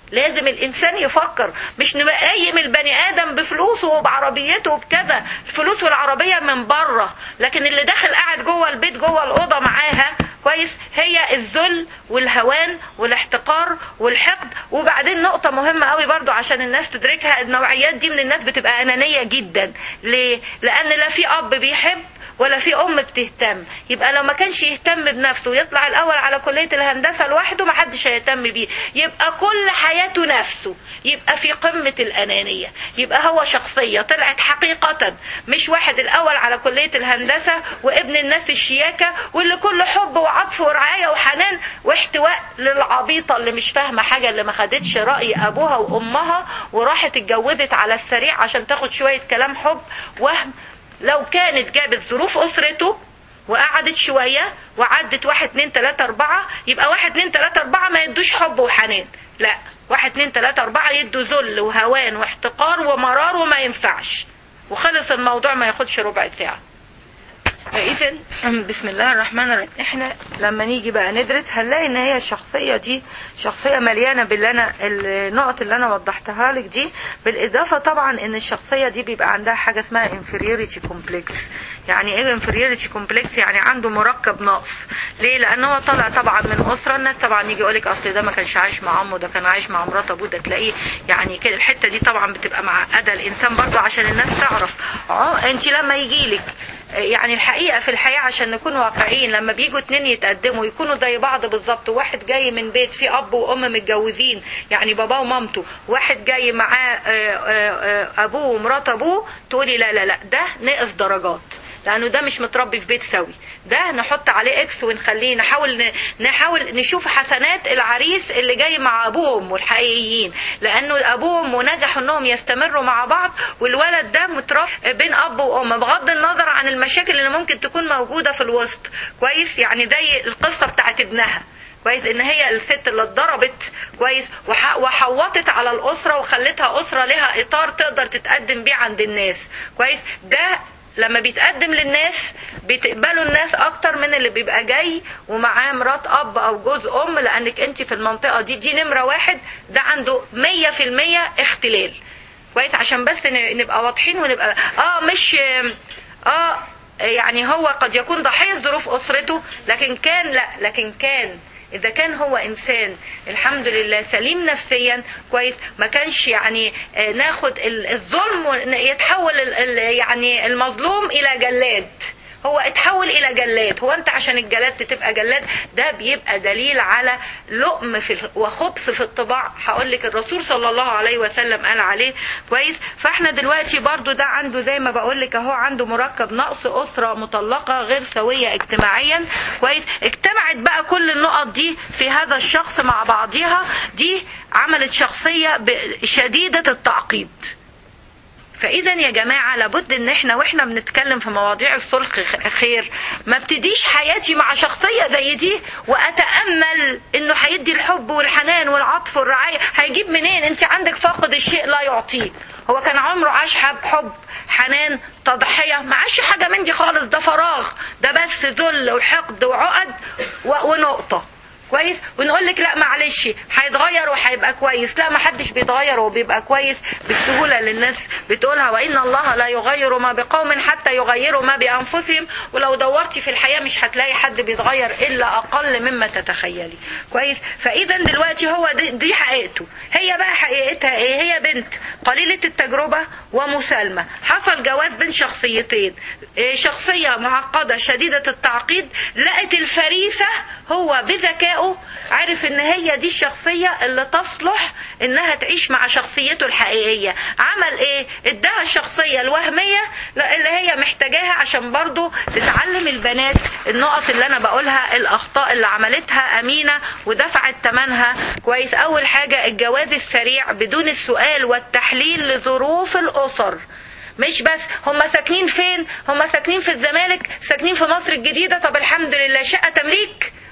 لازم الانسان يفكر مش نقيم البني ادم بفلوسه وبعربيته وبكذا الفلوس والعربيه من بره لكن اللي داخل قاعد جوه البيت جوه الاوضه معاها كويس هي الذل والهوان والاحتقار والحقد وبعدين نقطة مهمة قوي برضو عشان الناس تدركها النوعيات دي من الناس بتبقى أنانية جدا ليه؟ لأن لا في أب بيحب ولا في ام بتهتم يبقى لو ما كانش يهتم بنفسه ويطلع الاول على كليه الهندسه لوحده ما حدش هيهتم بيه يبقى كل حياته نفسه يبقى في قمه الانانيه يبقى هو شخصيه طلعت حقيقه مش واحد الاول على كليه الهندسه وابن الناس الشياكه واللي كله حب وعطف ورعايه وحنان واحتواء للعبيطه اللي مش فاهمه حاجه اللي ما خدتش راي ابوها وامها وراحت اتجوزت على السريع عشان تاخد شويه كلام حب وهم لو كانت جابت ظروف اسرته وقعدت شوية وعدت واحد اتنين تلاتة اربعة يبقى واحد اتنين تلاتة اربعة ما يدوش حب وحنان لا واحد اتنين تلاتة اربعة يدوا ذل وهوان واحتقار ومرار وما ينفعش وخلص الموضوع ما ياخدش ربع ساعة فاذا بسم الله الرحمن الرحيم احنا لما نيجي بقى ندرس هنلاقي ان هي الشخصيه دي شخصيه مليانه باللي انا النقط اللي انا وضحتها لك دي بالاضافه طبعا ان الشخصيه دي بيبقى عندها حاجه اسمها inferiority complex يعني ايه inferiority complex يعني عنده مركب نقص ليه لان هو طالع طبعا من اسره الناس طبعا يجي يقول لك اصل ده ما كانش عايش مع امه ده كان عايش مع مرات ابوه ده تلاقيه يعني كده الحته دي طبعا بتبقى معقده الانسان برضه عشان الناس تعرف اه انت لما يجي لك يعني الحقيقة في الحياة عشان نكون واقعيين لما بيجوا اتنين يتقدموا يكونوا زي بعض بالظبط واحد جاي من بيت فيه أب وأم متجوزين يعني باباه ومامته واحد جاي معاه أبوه ومرات أبوه تقولي لا لا لا ده نقص درجات لانه ده مش متربي في بيت سوي ده نحط عليه اكس ونخليه نحاول نحاول نشوف حسنات العريس اللي جاي مع ابوه وامه الحقيقيين لانه ابوه وامه نجحوا انهم يستمروا مع بعض والولد ده متربي بين اب وام بغض النظر عن المشاكل اللي ممكن تكون موجوده في الوسط كويس يعني ده القصه بتاعت ابنها كويس ان هي الست اللي اتضربت كويس وحوطت على الاسره وخلتها اسره لها اطار تقدر تتقدم بيه عند الناس كويس ده لما بيتقدم للناس بتقبلوا الناس اكتر من اللي بيبقى جاي ومعاه مرات اب او جوز ام لانك انت في المنطقه دي دي نمره واحد ده عنده مية في المية اختلال كويس عشان بس نبقى واضحين ونبقى اه مش اه يعني هو قد يكون ضحيه ظروف اسرته لكن كان لا لكن كان اذا كان هو انسان الحمد لله سليم نفسيا كويس ما كانش يعني ناخد الظلم يتحول يعني المظلوم الى جلاد هو اتحول الى جلاد هو انت عشان الجلاد تبقى جلاد ده بيبقى دليل على لؤم في وخبث في الطباع هقول لك الرسول صلى الله عليه وسلم قال عليه كويس فاحنا دلوقتي برضو ده عنده زي ما بقول لك اهو عنده مركب نقص اسره مطلقه غير سويه اجتماعيا كويس اجتمعت بقى كل النقط دي في هذا الشخص مع بعضها دي عملت شخصيه شديده التعقيد فاذا يا جماعه لابد ان احنا واحنا بنتكلم في مواضيع الصلح خير ما ابتديش حياتي مع شخصيه زي دي واتامل انه هيدي الحب والحنان والعطف والرعايه هيجيب منين انت عندك فاقد الشيء لا يعطيه هو كان عمره عاش حب حنان تضحيه ما عاش حاجه من دي خالص ده فراغ ده بس ذل وحقد وعقد ونقطه كويس ونقول لك لا معلش هيتغير وهيبقى كويس لا ما حدش بيتغير وبيبقى كويس بالسهوله اللي الناس بتقولها وان الله لا يغير ما بقوم حتى يغيروا ما بانفسهم ولو دورتي في الحياه مش هتلاقي حد بيتغير الا اقل مما تتخيلي كويس فاذا دلوقتي هو دي, دي حقيقته هي بقى حقيقتها ايه هي بنت قليله التجربه ومسالمه حصل جواز بين شخصيتين شخصيه معقده شديده التعقيد لقت الفريسه هو بذكاء عرف ان هي دي الشخصية اللي تصلح انها تعيش مع شخصيته الحقيقية عمل ايه اداها الشخصية الوهمية اللي هي محتاجاها عشان برضو تتعلم البنات النقط اللي انا بقولها الاخطاء اللي عملتها امينة ودفعت ثمنها كويس اول حاجة الجواز السريع بدون السؤال والتحليل لظروف الاسر مش بس هم ساكنين فين هم ساكنين في الزمالك ساكنين في مصر الجديدة طب الحمد لله شقة تمليك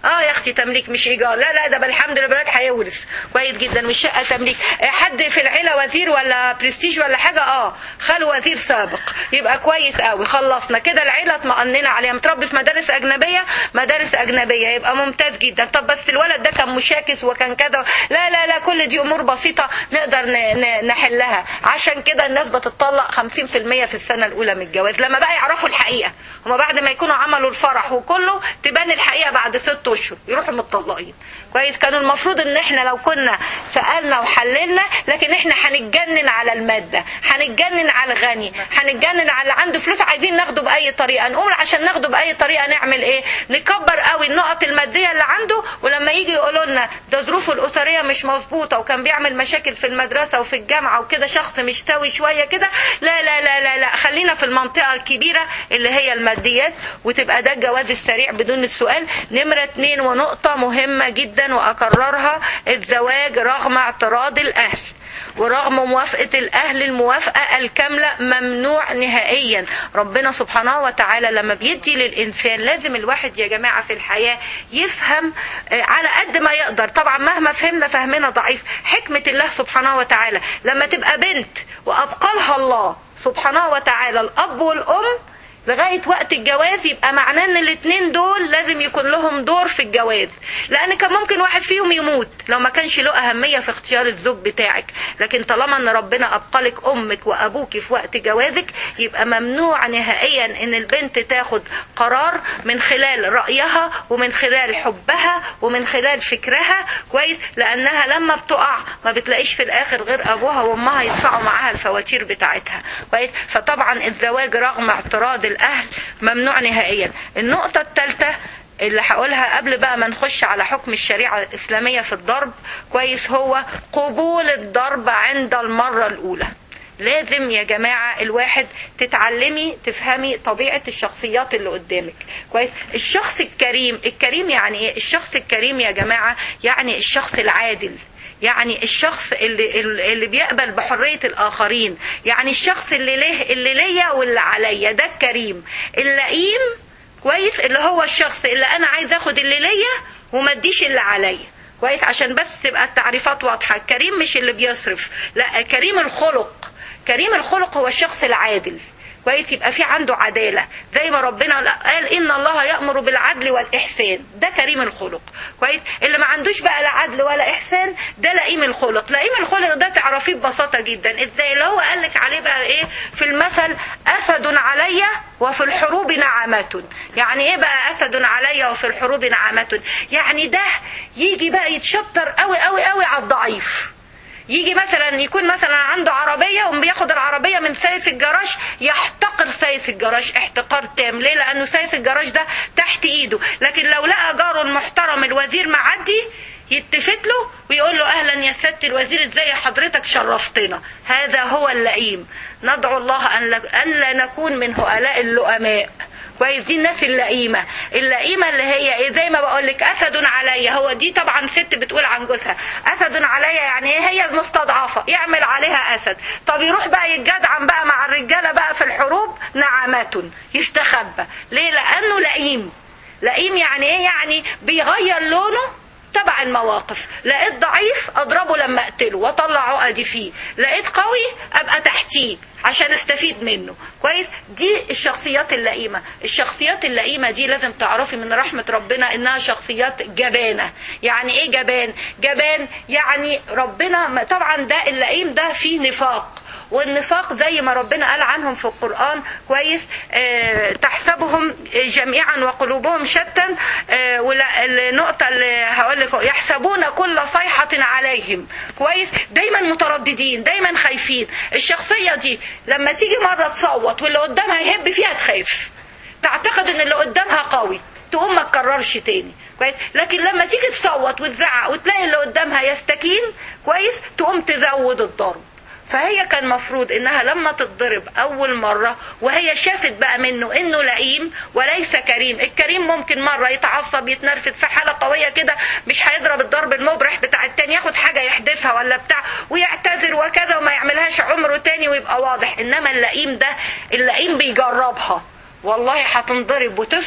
اه يا اختي تمليك مش ايجار لا لا ده بالحمد لله الولاد هيورث كويس جدا والشقه تمليك آه، حد في العيله وزير ولا برستيج ولا حاجه اه خاله وزير سابق يبقى كويس قوي خلصنا كده العيله اطمأننا عليها متربي في مدارس اجنبيه مدارس اجنبيه يبقى ممتاز جدا طب بس الولد ده كان مشاكس وكان كذا لا لا لا كل دي امور بسيطه نقدر ن- ن- نحلها عشان كده الناس بتطلق 50% في السنه الاولى من الجواز لما بقى يعرفوا الحقيقه هما بعد ما يكونوا عملوا الفرح وكله تبان الحقيقه بعد ست اشهر يروحوا متطلقين كويس كانوا المفروض ان احنا لو كنا سالنا وحللنا لكن احنا هنتجنن على الماده هنتجنن على الغني هنتجنن على اللي عنده فلوس عايزين ناخده باي طريقه نقول عشان ناخده باي طريقه نعمل ايه نكبر قوي النقط الماديه اللي عنده ولما يجي يقولوا لنا ده ظروفه الاسريه مش مظبوطه وكان بيعمل مشاكل في المدرسه وفي الجامعه وكده شخص مش سوي شويه كده لا لا لا لا لا خلينا في المنطقه الكبيره اللي هي الماديات وتبقى ده الجواز السريع بدون السؤال نمره اتنين ونقطه مهمه جدا واكررها الزواج رغم اعتراض الاهل ورغم موافقة الأهل الموافقة الكاملة ممنوع نهائيا ربنا سبحانه وتعالى لما بيدي للإنسان لازم الواحد يا جماعة في الحياة يفهم آه، على قد ما يقدر طبعا مهما فهمنا فهمنا ضعيف حكمة الله سبحانه وتعالى لما تبقى بنت وأبقالها الله سبحانه وتعالى الأب والأم لغايه وقت الجواز يبقى معناه ان الاثنين دول لازم يكون لهم دور في الجواز لان كان ممكن واحد فيهم يموت لو ما كانش له اهميه في اختيار الزوج بتاعك لكن طالما ان ربنا ابقالك امك وابوك في وقت جوازك يبقى ممنوع نهائيا ان البنت تاخد قرار من خلال رايها ومن خلال حبها ومن خلال فكرها كويس لانها لما بتقع ما بتلاقيش في الاخر غير ابوها وامها يدفعوا معاها الفواتير بتاعتها كويس فطبعا الزواج رغم اعتراض الاهل ممنوع نهائيا النقطه الثالثه اللي هقولها قبل بقى ما نخش على حكم الشريعة الإسلامية في الضرب كويس هو قبول الضرب عند المرة الأولى لازم يا جماعة الواحد تتعلمي تفهمي طبيعة الشخصيات اللي قدامك كويس الشخص الكريم الكريم يعني ايه الشخص الكريم يا جماعة يعني الشخص العادل يعني الشخص اللي اللي بيقبل بحريه الاخرين يعني الشخص اللي له اللي ليا واللي عليا ده الكريم اللئيم كويس اللي هو الشخص اللي انا عايز اخد اللي ليا وما اديش اللي عليا كويس عشان بس تبقى التعريفات واضحه الكريم مش اللي بيصرف لا كريم الخلق كريم الخلق هو الشخص العادل كويس يبقى في عنده عداله زي ما ربنا قال ان الله يامر بالعدل والاحسان ده كريم الخلق كويس اللي ما عندوش بقى لا عدل ولا احسان ده لئيم الخلق لئيم الخلق ده تعرفيه ببساطه جدا ازاي اللي هو قال لك عليه بقى ايه في المثل اسد علي وفي الحروب نعمة يعني ايه بقى اسد علي وفي الحروب نعمة يعني ده يجي بقى يتشطر قوي قوي قوي على الضعيف يجي مثلا يكون مثلا عنده عربيه وقوم بياخد العربيه من سايس الجراج يحتقر سايس الجراج احتقار تام ليه لانه سايس الجراج ده تحت ايده لكن لو لقى جاره المحترم الوزير معدي يتفت له ويقول له اهلا يا سياده الوزير ازاي حضرتك شرفتنا هذا هو اللئيم ندعو الله ان ان لا نكون من هؤلاء اللؤماء كويس دي الناس اللئيمه اللئيمه اللي هي ايه زي ما بقول لك اسد عليا هو دي طبعا ست بتقول عن جوزها اسد عليا يعني ايه هي المستضعفه يعمل عليها اسد طب يروح بقى يتجدعن بقى مع الرجاله بقى في الحروب نعمات يستخبى ليه لانه لئيم لئيم يعني ايه يعني بيغير لونه تبع المواقف لقيت ضعيف اضربه لما اقتله واطلع عقدي فيه لقيت قوي ابقى تحتيه عشان استفيد منه كويس دي الشخصيات اللئيمه الشخصيات اللئيمه دي لازم تعرفي من رحمه ربنا انها شخصيات جبانه يعني ايه جبان جبان يعني ربنا طبعا ده اللئيم ده فيه نفاق والنفاق زي ما ربنا قال عنهم في القرآن كويس آه تحسبهم جميعا وقلوبهم شتى آه والنقطة اللي هقول لك يحسبون كل صيحة عليهم كويس دايما مترددين دايما خايفين الشخصية دي لما تيجي مرة تصوت واللي قدامها يهب فيها تخاف تعتقد ان اللي قدامها قوي تقوم ما تكررش تاني كويس لكن لما تيجي تصوت وتزعق وتلاقي اللي قدامها يستكين كويس تقوم تزود الضرب فهي كان مفروض انها لما تتضرب اول مرة وهي شافت بقى منه انه لئيم وليس كريم الكريم ممكن مرة يتعصب يتنرفز في حالة قوية كده مش هيضرب الضرب المبرح بتاع التاني ياخد حاجة يحدفها ولا بتاع ويعتذر وكذا وما يعملهاش عمره تاني ويبقى واضح انما اللئيم ده اللئيم بيجربها والله هتنضرب وتسكت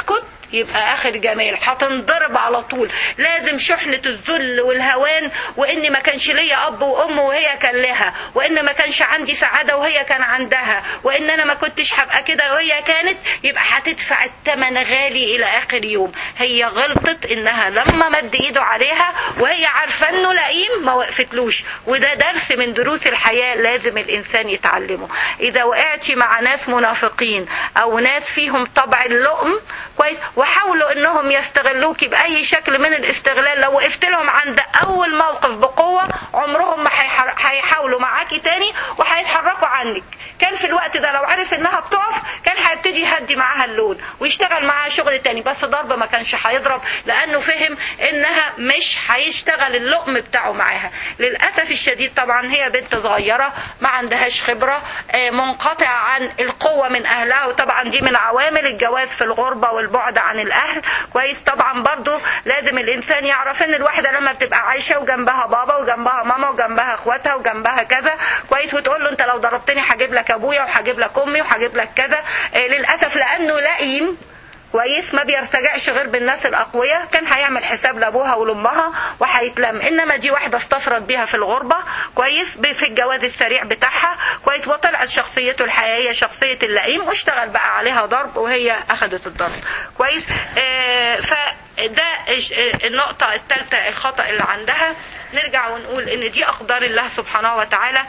يبقى اخر جمال هتنضرب على طول لازم شحنة الذل والهوان وان ما كانش ليا اب وام وهي كان لها وان ما كانش عندي سعادة وهي كان عندها وان انا ما كنتش هبقى كده وهي كانت يبقى هتدفع الثمن غالي الى اخر يوم هي غلطت انها لما مد ايده عليها وهي عارفه انه لئيم ما وقفتلوش وده درس من دروس الحياه لازم الانسان يتعلمه اذا وقعتي مع ناس منافقين او ناس فيهم طبع اللؤم كويس وحاولوا انهم يستغلوكي باي شكل من الاستغلال لو وقفت لهم عند اول موقف بقوه عمرهم ما هيحاولوا معاكي تاني وهيتحركوا عنك كان في الوقت ده لو عرف انها بتقف كان هيبتدي يهدي معاها اللون ويشتغل معاها شغل تاني بس ضرب ما كانش هيضرب لانه فهم انها مش هيشتغل اللقم بتاعه معاها للاسف الشديد طبعا هي بنت صغيره ما عندهاش خبره منقطعه عن القوه من اهلها وطبعا دي من عوامل الجواز في الغربه والبعد عن الاهل كويس طبعا برضو لازم الانسان يعرف ان الواحده لما بتبقى عايشه وجنبها بابا وجنبها ماما وجنبها اخواتها وجنبها كذا كويس وتقول له انت لو ضربتني هجيب لك ابويا وهجيب لك امي وهجيب لك كذا للاسف لانه لئيم كويس ما بيرتجعش غير بالناس الاقوياء كان هيعمل حساب لابوها ولامها وهيتلم انما دي واحده استفرد بيها في الغربه كويس في الجواز السريع بتاعها كويس وطلعت شخصيته الحقيقيه شخصيه اللئيم واشتغل بقى عليها ضرب وهي اخذت الضرب كويس آه فده النقطه الثالثه الخطا اللي عندها نرجع ونقول ان دي اقدار الله سبحانه وتعالى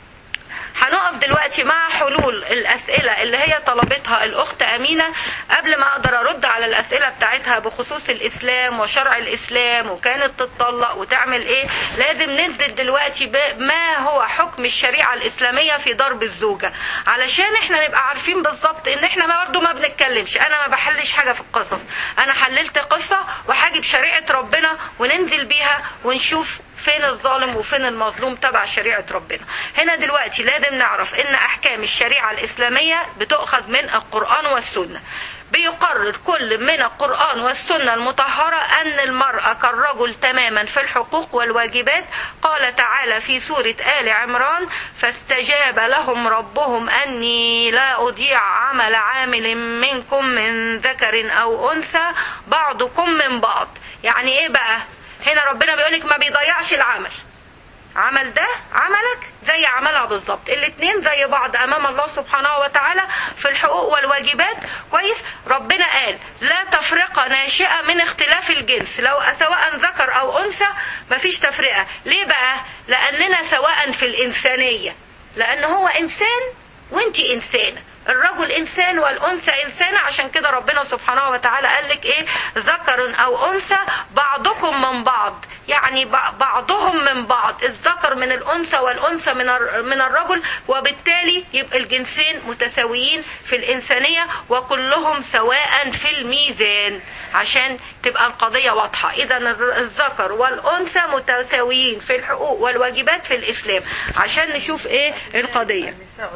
هنقف دلوقتي مع حلول الأسئلة اللي هي طلبتها الأخت أمينة قبل ما أقدر أرد على الأسئلة بتاعتها بخصوص الإسلام وشرع الإسلام وكانت تتطلق وتعمل إيه لازم ننزل دلوقتي ما هو حكم الشريعة الإسلامية في ضرب الزوجة علشان إحنا نبقى عارفين بالظبط إن إحنا برضه ما بنتكلمش أنا ما بحلش حاجة في القصص أنا حللت قصة وهجيب شريعة ربنا وننزل بيها ونشوف فين الظالم وفين المظلوم تبع شريعة ربنا هنا دلوقتي لازم نعرف ان احكام الشريعة الاسلامية بتؤخذ من القرآن والسنة بيقرر كل من القرآن والسنة المطهرة أن المرأة كالرجل تماما في الحقوق والواجبات قال تعالى في سورة آل عمران فاستجاب لهم ربهم أني لا أضيع عمل عامل منكم من ذكر أو أنثى بعضكم من بعض يعني إيه بقى هنا ربنا بيقولك ما بيضيعش العمل عمل ده عملك زي عملها بالظبط الاتنين زي بعض امام الله سبحانه وتعالى في الحقوق والواجبات كويس ربنا قال لا تفرقة ناشئة من اختلاف الجنس لو سواء ذكر او انثى مفيش تفرقة ليه بقى لاننا سواء في الانسانية لان هو انسان وانت انسانه الرجل انسان والانثى انسانه عشان كده ربنا سبحانه وتعالى قال لك ايه ذكر او انثى بعضكم من بعض يعني بعضهم من بعض الذكر من الانثى والانثى من من الرجل وبالتالي يبقى الجنسين متساويين في الانسانيه وكلهم سواء في الميزان عشان تبقى القضيه واضحه اذا الذكر والانثى متساويين في الحقوق والواجبات في الاسلام عشان نشوف ايه القضيه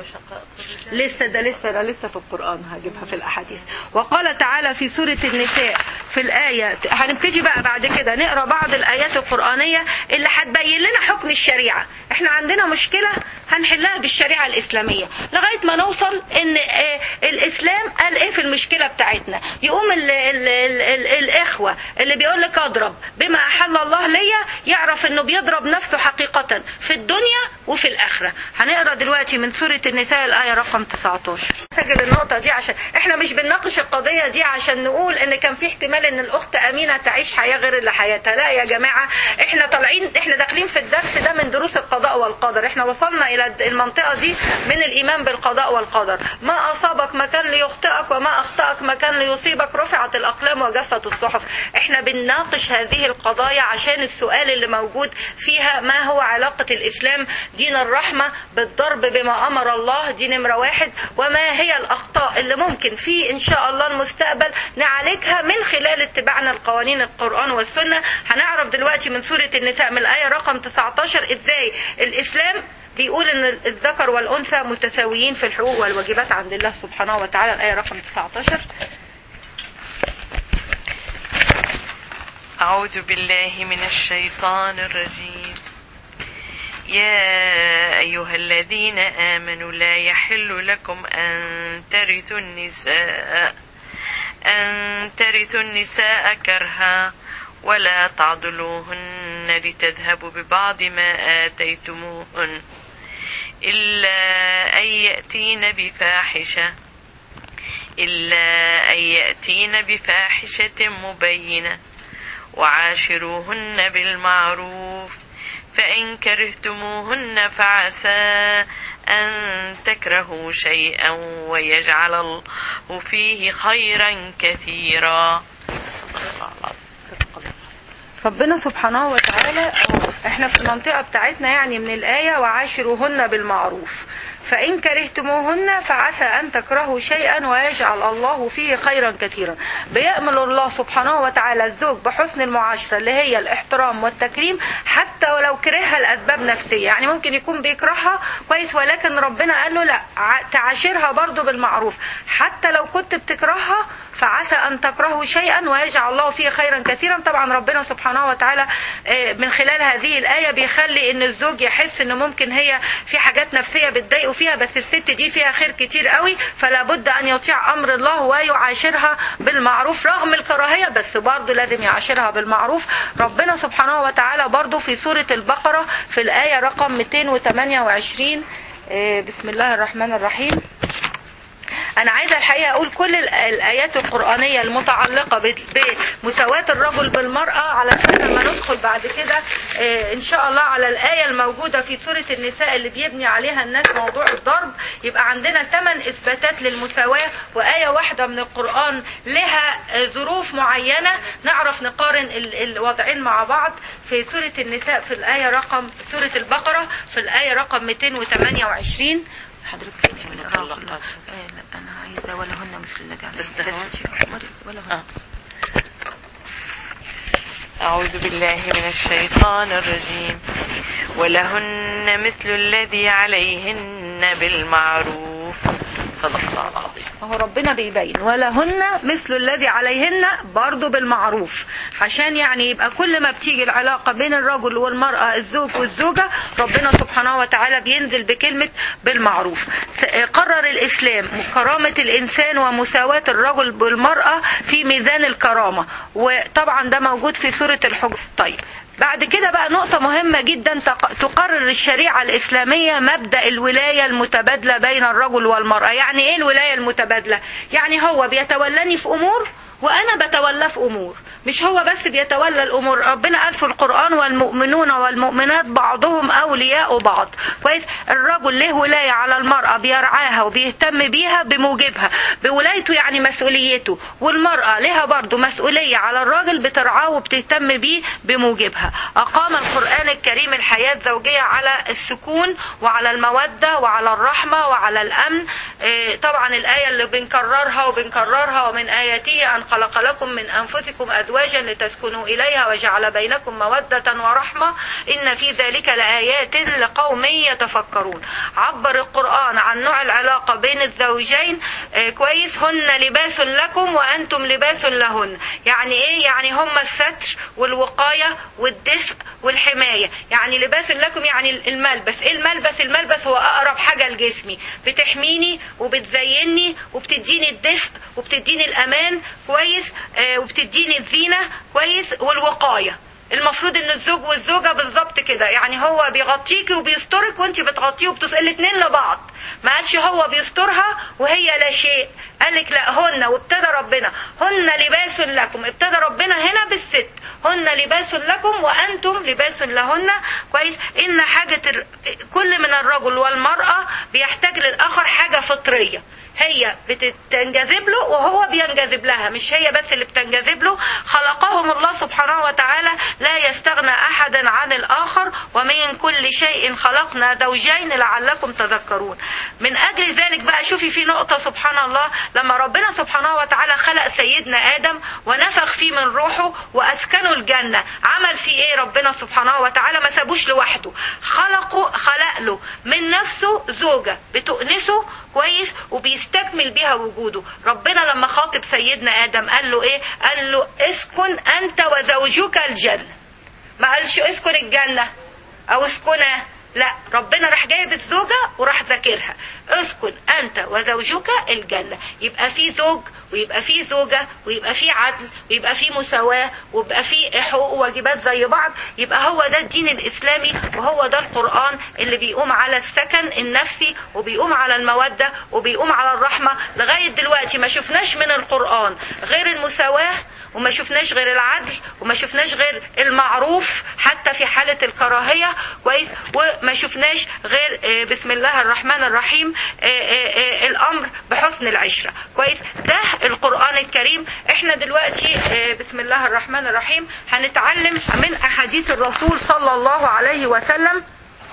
لسه ده لسه ده لسه في القرآن هجيبها في الأحاديث وقال تعالى في سورة النساء في الآية هنبتدي بقى بعد كده نقرا بعض الآيات القرآنية اللي هتبين لنا حكم الشريعة احنا عندنا مشكلة هنحلها بالشريعة الإسلامية لغاية ما نوصل إن اه الإسلام قال إيه في المشكلة بتاعتنا يقوم ال ال ال ال الإخوة اللي بيقول لك أضرب بما أحل الله ليا يعرف إنه بيضرب نفسه حقيقة في الدنيا وفي الآخرة هنقرا دلوقتي من سورة النساء الآية رقم 19 سجل النقطة دي عشان احنا مش بنناقش القضية دي عشان نقول ان كان في احتمال ان الاخت امينة تعيش حياة غير اللي حياتها لا يا جماعة احنا طالعين احنا داخلين في الدرس ده من دروس القضاء والقدر احنا وصلنا الى المنطقة دي من الايمان بالقضاء والقدر ما اصابك ما كان ليخطئك وما اخطأك ما كان ليصيبك رفعت الاقلام وجفت الصحف احنا بنناقش هذه القضايا عشان السؤال اللي موجود فيها ما هو علاقة الاسلام دين الرحمة بالضرب بما امر الله دي نمرة واحد وما هي الأخطاء اللي ممكن في إن شاء الله المستقبل نعالجها من خلال اتباعنا القوانين القرآن والسنة هنعرف دلوقتي من سورة النساء من الآية رقم 19 إزاي الإسلام بيقول ان الذكر والانثى متساويين في الحقوق والواجبات عند الله سبحانه وتعالى الايه رقم 19 أعوذ بالله من الشيطان الرجيم يا أيها الذين آمنوا لا يحل لكم أن ترثوا النساء أن ترثوا النساء كرها ولا تعضلوهن لتذهبوا ببعض ما آتيتموهن إلا أن يأتين بفاحشة إلا أن يأتين بفاحشة مبينة وعاشروهن بالمعروف فإن كرهتموهن فعسى أن تكرهوا شيئا ويجعل الله فيه خيرا كثيرا ربنا سبحانه وتعالى احنا في المنطقة بتاعتنا يعني من الآية وعاشروهن بالمعروف فإن كرهتموهن فعسى أن تكرهوا شيئا ويجعل الله فيه خيرا كثيرا بيأمل الله سبحانه وتعالى الزوج بحسن المعاشرة اللي هي الاحترام والتكريم حتى ولو كرهها لأسباب نفسية يعني ممكن يكون بيكرهها كويس ولكن ربنا قال له لا ع- تعاشرها برضو بالمعروف حتى لو كنت بتكرهها فعسى أن تكرهوا شيئا ويجعل الله فيه خيرا كثيرا طبعا ربنا سبحانه وتعالى آه، من خلال هذه الآية بيخلي ان الزوج يحس ان ممكن هي في حاجات نفسية بتضايقه فيها بس الست دي فيها خير كتير قوي فلا بد ان يطيع امر الله ويعاشرها بالمعروف رغم الكراهية بس برضه لازم يعاشرها بالمعروف ربنا سبحانه وتعالى برضه في سورة البقرة في الآية رقم 228 آه، بسم الله الرحمن الرحيم انا عايزه الحقيقه اقول كل ال- الايات القرانيه المتعلقه ب- بمساواه الرجل بالمراه علشان لما ندخل بعد كده آه، ان شاء الله على الايه الموجوده في سوره النساء اللي بيبني عليها الناس موضوع الضرب يبقى عندنا ثمان اثباتات للمساواه وايه واحده من القران لها آه، ظروف معينه نعرف نقارن ال- الوضعين مع بعض في سوره النساء في الايه رقم سوره البقره في الايه رقم 228 حضرتك فين من القراءة؟ إيه، لا انا عايزه ولهن مثل الذي عليه بس ده هو. ولهن آه. أعوذ بالله من الشيطان الرجيم ولهن مثل الذي عليهن بالمعروف صدق الله العظيم هو ربنا بيبين ولهن مثل الذي عليهن برضو بالمعروف عشان يعني يبقى كل ما بتيجي العلاقة بين الرجل والمرأة الزوج والزوجة ربنا سبحانه وتعالى بينزل بكلمة بالمعروف س- قرر الإسلام كرامة الإنسان ومساواة الرجل بالمرأة في ميزان الكرامة وطبعا ده موجود في سورة الحجر طيب بعد كده بقى نقطة مهمة جدا تق- تقرر الشريعة الإسلامية مبدأ الولاية المتبادلة بين الرجل والمرأة يعني إيه الولاية المتبادلة يعني هو بيتولاني في أمور وأنا بتولى في أمور مش هو بس بيتولى الأمور ربنا قال في القرآن والمؤمنون والمؤمنات بعضهم أولياء بعض كويس الرجل له ولاية على المرأة بيرعاها وبيهتم بيها بموجبها بولايته يعني مسؤوليته والمرأة لها برضه مسؤولية على الراجل بترعاه وبتهتم بيه بموجبها أقام القرآن الكريم الحياة الزوجية على السكون وعلى المودة وعلى الرحمة وعلى الأمن إيه، طبعا الآية اللي بنكررها وبنكررها ومن آياته أن خلق لكم من أنفسكم أزواجا لتسكنوا إليها وجعل بينكم مودة ورحمة إن في ذلك لآيات لقوم يتفكرون عبر القرآن عن نوع العلاقة بين الزوجين آه، كويس هن لباس لكم وأنتم لباس لهن يعني إيه يعني هم الستر والوقاية والدفء والحماية يعني لباس لكم يعني الملبس إيه الملبس الملبس هو أقرب حاجة لجسمي بتحميني وبتزيني وبتديني الدفء وبتديني الأمان كويس آه، وبتديني الزينة كويس والوقاية المفروض ان الزوج والزوجه بالظبط كده يعني هو بيغطيكي وبيسترك وانت بتغطيه وبتص الاثنين لبعض ما قالش هو بيسترها وهي لا شيء قالك لا هن وابتدى ربنا هن لباس لكم ابتدى ربنا هنا بالست هن لباس لكم وانتم لباس لهن كويس ان حاجه الر- كل من الرجل والمراه بيحتاج للاخر حاجه فطريه هي بتنجذب له وهو بينجذب لها مش هي بس اللي بتنجذب له خلقهم الله سبحانه وتعالى لا يستغنى احدا عن الاخر ومن كل شيء خلقنا زوجين لعلكم تذكرون من اجل ذلك بقى شوفي في نقطه سبحان الله لما ربنا سبحانه وتعالى خلق سيدنا ادم ونفخ فيه من روحه واسكنه الجنه عمل فيه ايه ربنا سبحانه وتعالى ما سابوش لوحده خلقه خلق له من نفسه زوجه بتؤنسه كويس وبيستكمل بيها وجوده ربنا لما خاطب سيدنا ادم قال له ايه قال له اسكن انت وزوجك الجنه ما قالش اسكن الجنه او اسكنه لا ربنا راح جايب الزوجة وراح ذاكرها اسكن انت وزوجك الجنة يبقى في زوج ويبقى في زوجة ويبقى في عدل ويبقى في مساواة ويبقى في حقوق وواجبات زي بعض يبقى هو ده الدين الاسلامي وهو ده القرآن اللي بيقوم على السكن النفسي وبيقوم على المودة وبيقوم على الرحمة لغاية دلوقتي ما شفناش من القرآن غير المساواة وما شفناش غير العدل وما شفناش غير المعروف حتى في حالة الكراهية كويس وما شفناش غير آه، بسم الله الرحمن الرحيم آه، آه، آه، الأمر بحسن العشرة كويس ده القرآن الكريم احنا دلوقتي آه، بسم الله الرحمن الرحيم هنتعلم من أحاديث الرسول صلى الله عليه وسلم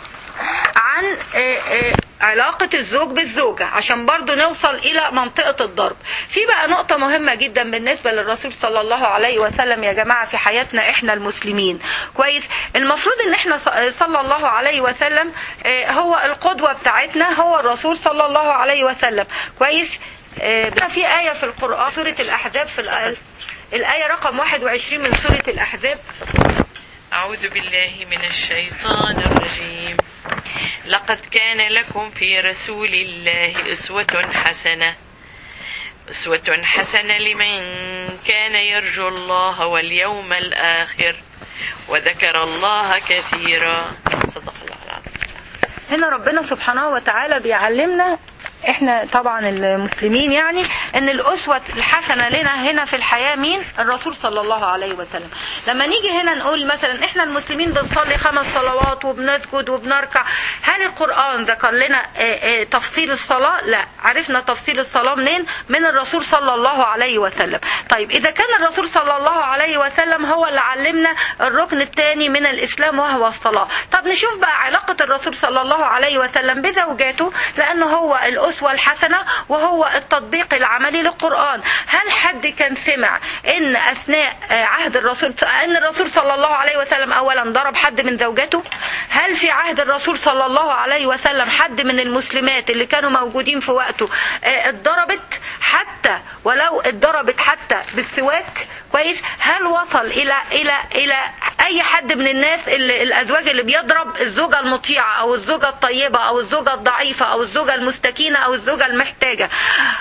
عن آه، آه، علاقة الزوج بالزوجة عشان برضو نوصل إلى منطقة الضرب في بقى نقطة مهمة جدا بالنسبة للرسول صلى الله عليه وسلم يا جماعة في حياتنا إحنا المسلمين كويس المفروض إن إحنا ص- صلى الله عليه وسلم آه، هو القدوة بتاعتنا هو الرسول صلى الله عليه وسلم كويس آه، في آية في القرآن سورة الأحزاب في الآية الآية رقم 21 من سورة الأحزاب أعوذ بالله من الشيطان الرجيم لقد كان لكم في رسول الله أسوة حسنة أسوة حسنة لمن كان يرجو الله واليوم الآخر وذكر الله كثيرا صدق الله العظيم هنا ربنا سبحانه وتعالى بيعلمنا احنا طبعا المسلمين يعني ان الاسوة الحسنة لنا هنا في الحياة مين الرسول صلى الله عليه وسلم لما نيجي هنا نقول مثلا احنا المسلمين بنصلي خمس صلوات وبنسجد وبنركع هل القرآن ذكر لنا اه، اه، تفصيل الصلاة لا عرفنا تفصيل الصلاة منين من الرسول صلى الله عليه وسلم طيب اذا كان الرسول صلى الله عليه وسلم هو اللي علمنا الركن الثاني من الاسلام وهو الصلاة طب نشوف بقى علاقة الرسول صلى الله عليه وسلم بزوجاته لانه هو الاسوة الحسنة وهو التطبيق العملي للقرآن هل حد كان سمع ان اثناء آه، عهد الرسول ان الرسول صلى الله عليه وسلم اولا ضرب حد من زوجاته هل في عهد الرسول صلى الله عليه وسلم حد من المسلمات اللي كانوا موجودين في وقته آه، اتضربت حتى ولو اتضربت حتى بالسواك كويس هل وصل الى الى الى اي حد من الناس اللي الازواج اللي بيضرب الزوجه المطيعه او الزوجه الطيبه او الزوجه الضعيفه او الزوجه المستكينه او الزوجه المحتاجه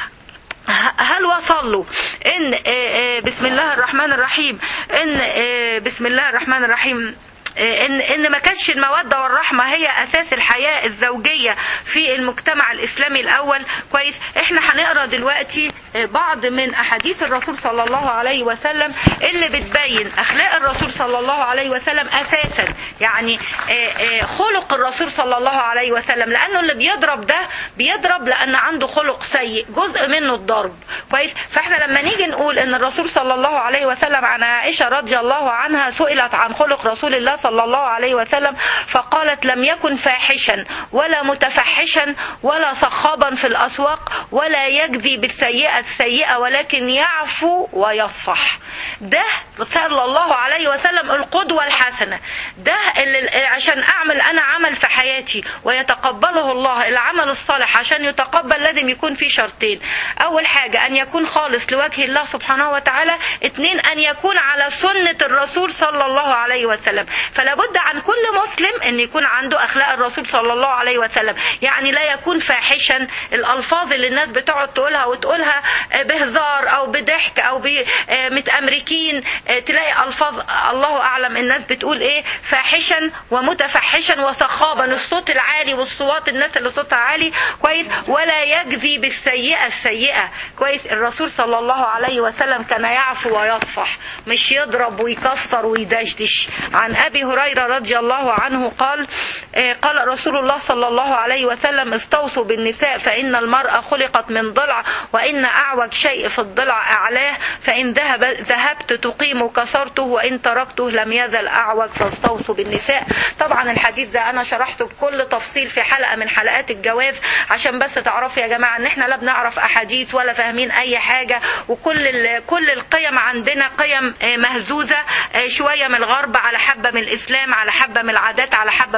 هل وصل له ان آه، آه، بسم الله الرحمن الرحيم ان آه، بسم الله الرحمن الرحيم آه، ان ان ما كانتش الموده والرحمه هي اساس الحياه الزوجيه في المجتمع الاسلامي الاول كويس احنا هنقرا دلوقتي آه، بعض من احاديث الرسول صلى الله عليه وسلم اللي بتبين اخلاق الرسول صلى الله عليه وسلم اساسا يعني آه، آه، خلق الرسول صلى الله عليه وسلم لانه اللي بيضرب ده بيضرب لان عنده خلق سيء جزء منه الضرب كويس فاحنا لما نيجي نقول ان الرسول صلى الله عليه وسلم عن عائشه رضي الله عنها سئلت عن خلق رسول الله صلى الله عليه وسلم فقالت لم يكن فاحشا ولا متفحشا ولا صخابا في الاسواق ولا يجزي بالسيئه السيئه ولكن يعفو ويصفح ده صلى الله عليه وسلم القدوه الحسنه ده اللي عشان اعمل انا عمل في حياتي ويتقبله الله العمل الصالح عشان يتقبل لازم يكون في شرطين اول حاجه ان يكون خالص لوجه الله سبحانه وتعالى اتنين ان يكون على سنه الرسول صلى الله عليه وسلم فلا بد عن كل مسلم ان يكون عنده اخلاق الرسول صلى الله عليه وسلم يعني لا يكون فاحشا الالفاظ اللي الناس بتقعد تقولها وتقولها بهزار او بضحك او متامركين تلاقي الفاظ الله اعلم الناس بتقول ايه فاحشا ومتفحشا وصخابا الصوت العالي والصوات الناس اللي صوتها عالي كويس ولا يجزي بالسيئه السيئه كويس الرسول صلى الله عليه وسلم كان يعفو ويصفح مش يضرب ويكسر ويدشدش عن ابي هريره رضي الله عنه قال قال رسول الله صلى الله عليه وسلم استوصوا بالنساء فان المراه خلقت من ضلع وان اعوج شيء في الضلع اعلاه فان ذهب ذهبت تقيم كسرته وان تركته لم يزل اعوج فاستوصوا بالنساء طبعا الحديث ده انا شرحته بكل تفصيل في حلقه من حلقات الجواز عشان بس تعرفوا يا جماعه ان احنا لا بنعرف احاديث ولا فاهمين اي حاجه وكل كل القيم عندنا قيم مهزوزه شويه من الغرب على حبه من الاسلام على حبه من العادات على حبه من التقاليد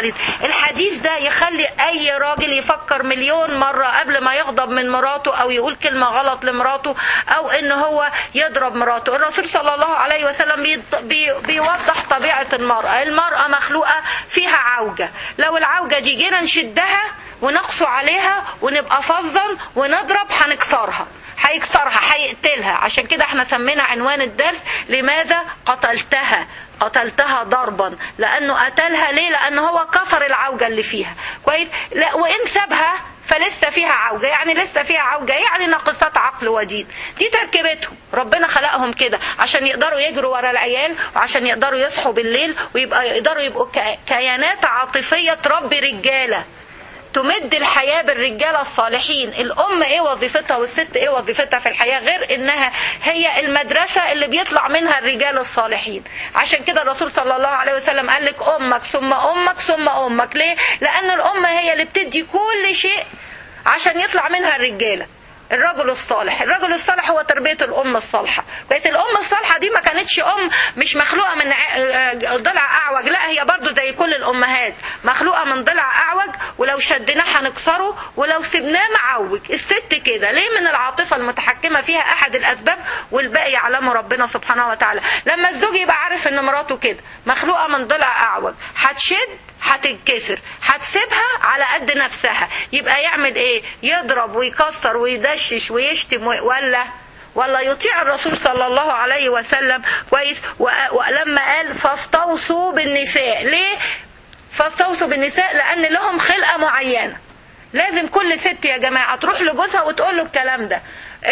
الحديث الحديث ده يخلي اي راجل يفكر مليون مرة قبل ما يغضب من مراته او يقول كلمة غلط لمراته او ان هو يضرب مراته الرسول صلى الله عليه وسلم بي بي بيوضح طبيعة المرأة المرأة مخلوقة فيها عوجة لو العوجة دي جينا نشدها ونقسو عليها ونبقى فظا ونضرب هنكسرها هيكسرها هيقتلها عشان كده احنا سمينا عنوان الدرس لماذا قتلتها قتلتها ضربا لانه قتلها ليه لان هو كسر العوجه اللي فيها كويس لا وان سابها فلسه فيها عوجة يعني لسه فيها عوجة يعني ناقصات عقل ودين دي تركيبتهم ربنا خلقهم كده عشان يقدروا يجروا ورا العيال وعشان يقدروا يصحوا بالليل ويبقى يقدروا يبقوا كيانات عاطفية تربي رجالة تمد الحياة بالرجالة الصالحين الأم إيه وظيفتها والست إيه وظيفتها في الحياة غير إنها هي المدرسة اللي بيطلع منها الرجال الصالحين عشان كده الرسول صلى الله عليه وسلم قال لك أمك ثم أمك ثم أمك ليه؟ لأن الأم هي اللي بتدي كل شيء عشان يطلع منها الرجالة الرجل الصالح الرجل الصالح هو تربية الأم الصالحة كانت الأم الصالحة دي ما كانتش أم مش مخلوقة من ضلع أعوج لا هي برضو زي كل الأمهات مخلوقة من ضلع أعوج ولو شدناه هنكسره ولو سبناه معوج الست كده ليه من العاطفة المتحكمة فيها أحد الأسباب والباقي يعلمه ربنا سبحانه وتعالى لما الزوج يبقى عارف إن مراته كده مخلوقة من ضلع أعوج هتشد هتتكسر هتسيبها على قد نفسها يبقى يعمل ايه يضرب ويكسر ويدشش ويشتم ولا ولا يطيع الرسول صلى الله عليه وسلم كويس ولما قال فاستوصوا بالنساء ليه فاستوصوا بالنساء لان لهم خلقه معينه لازم كل ست يا جماعه تروح لجوزها وتقول له الكلام ده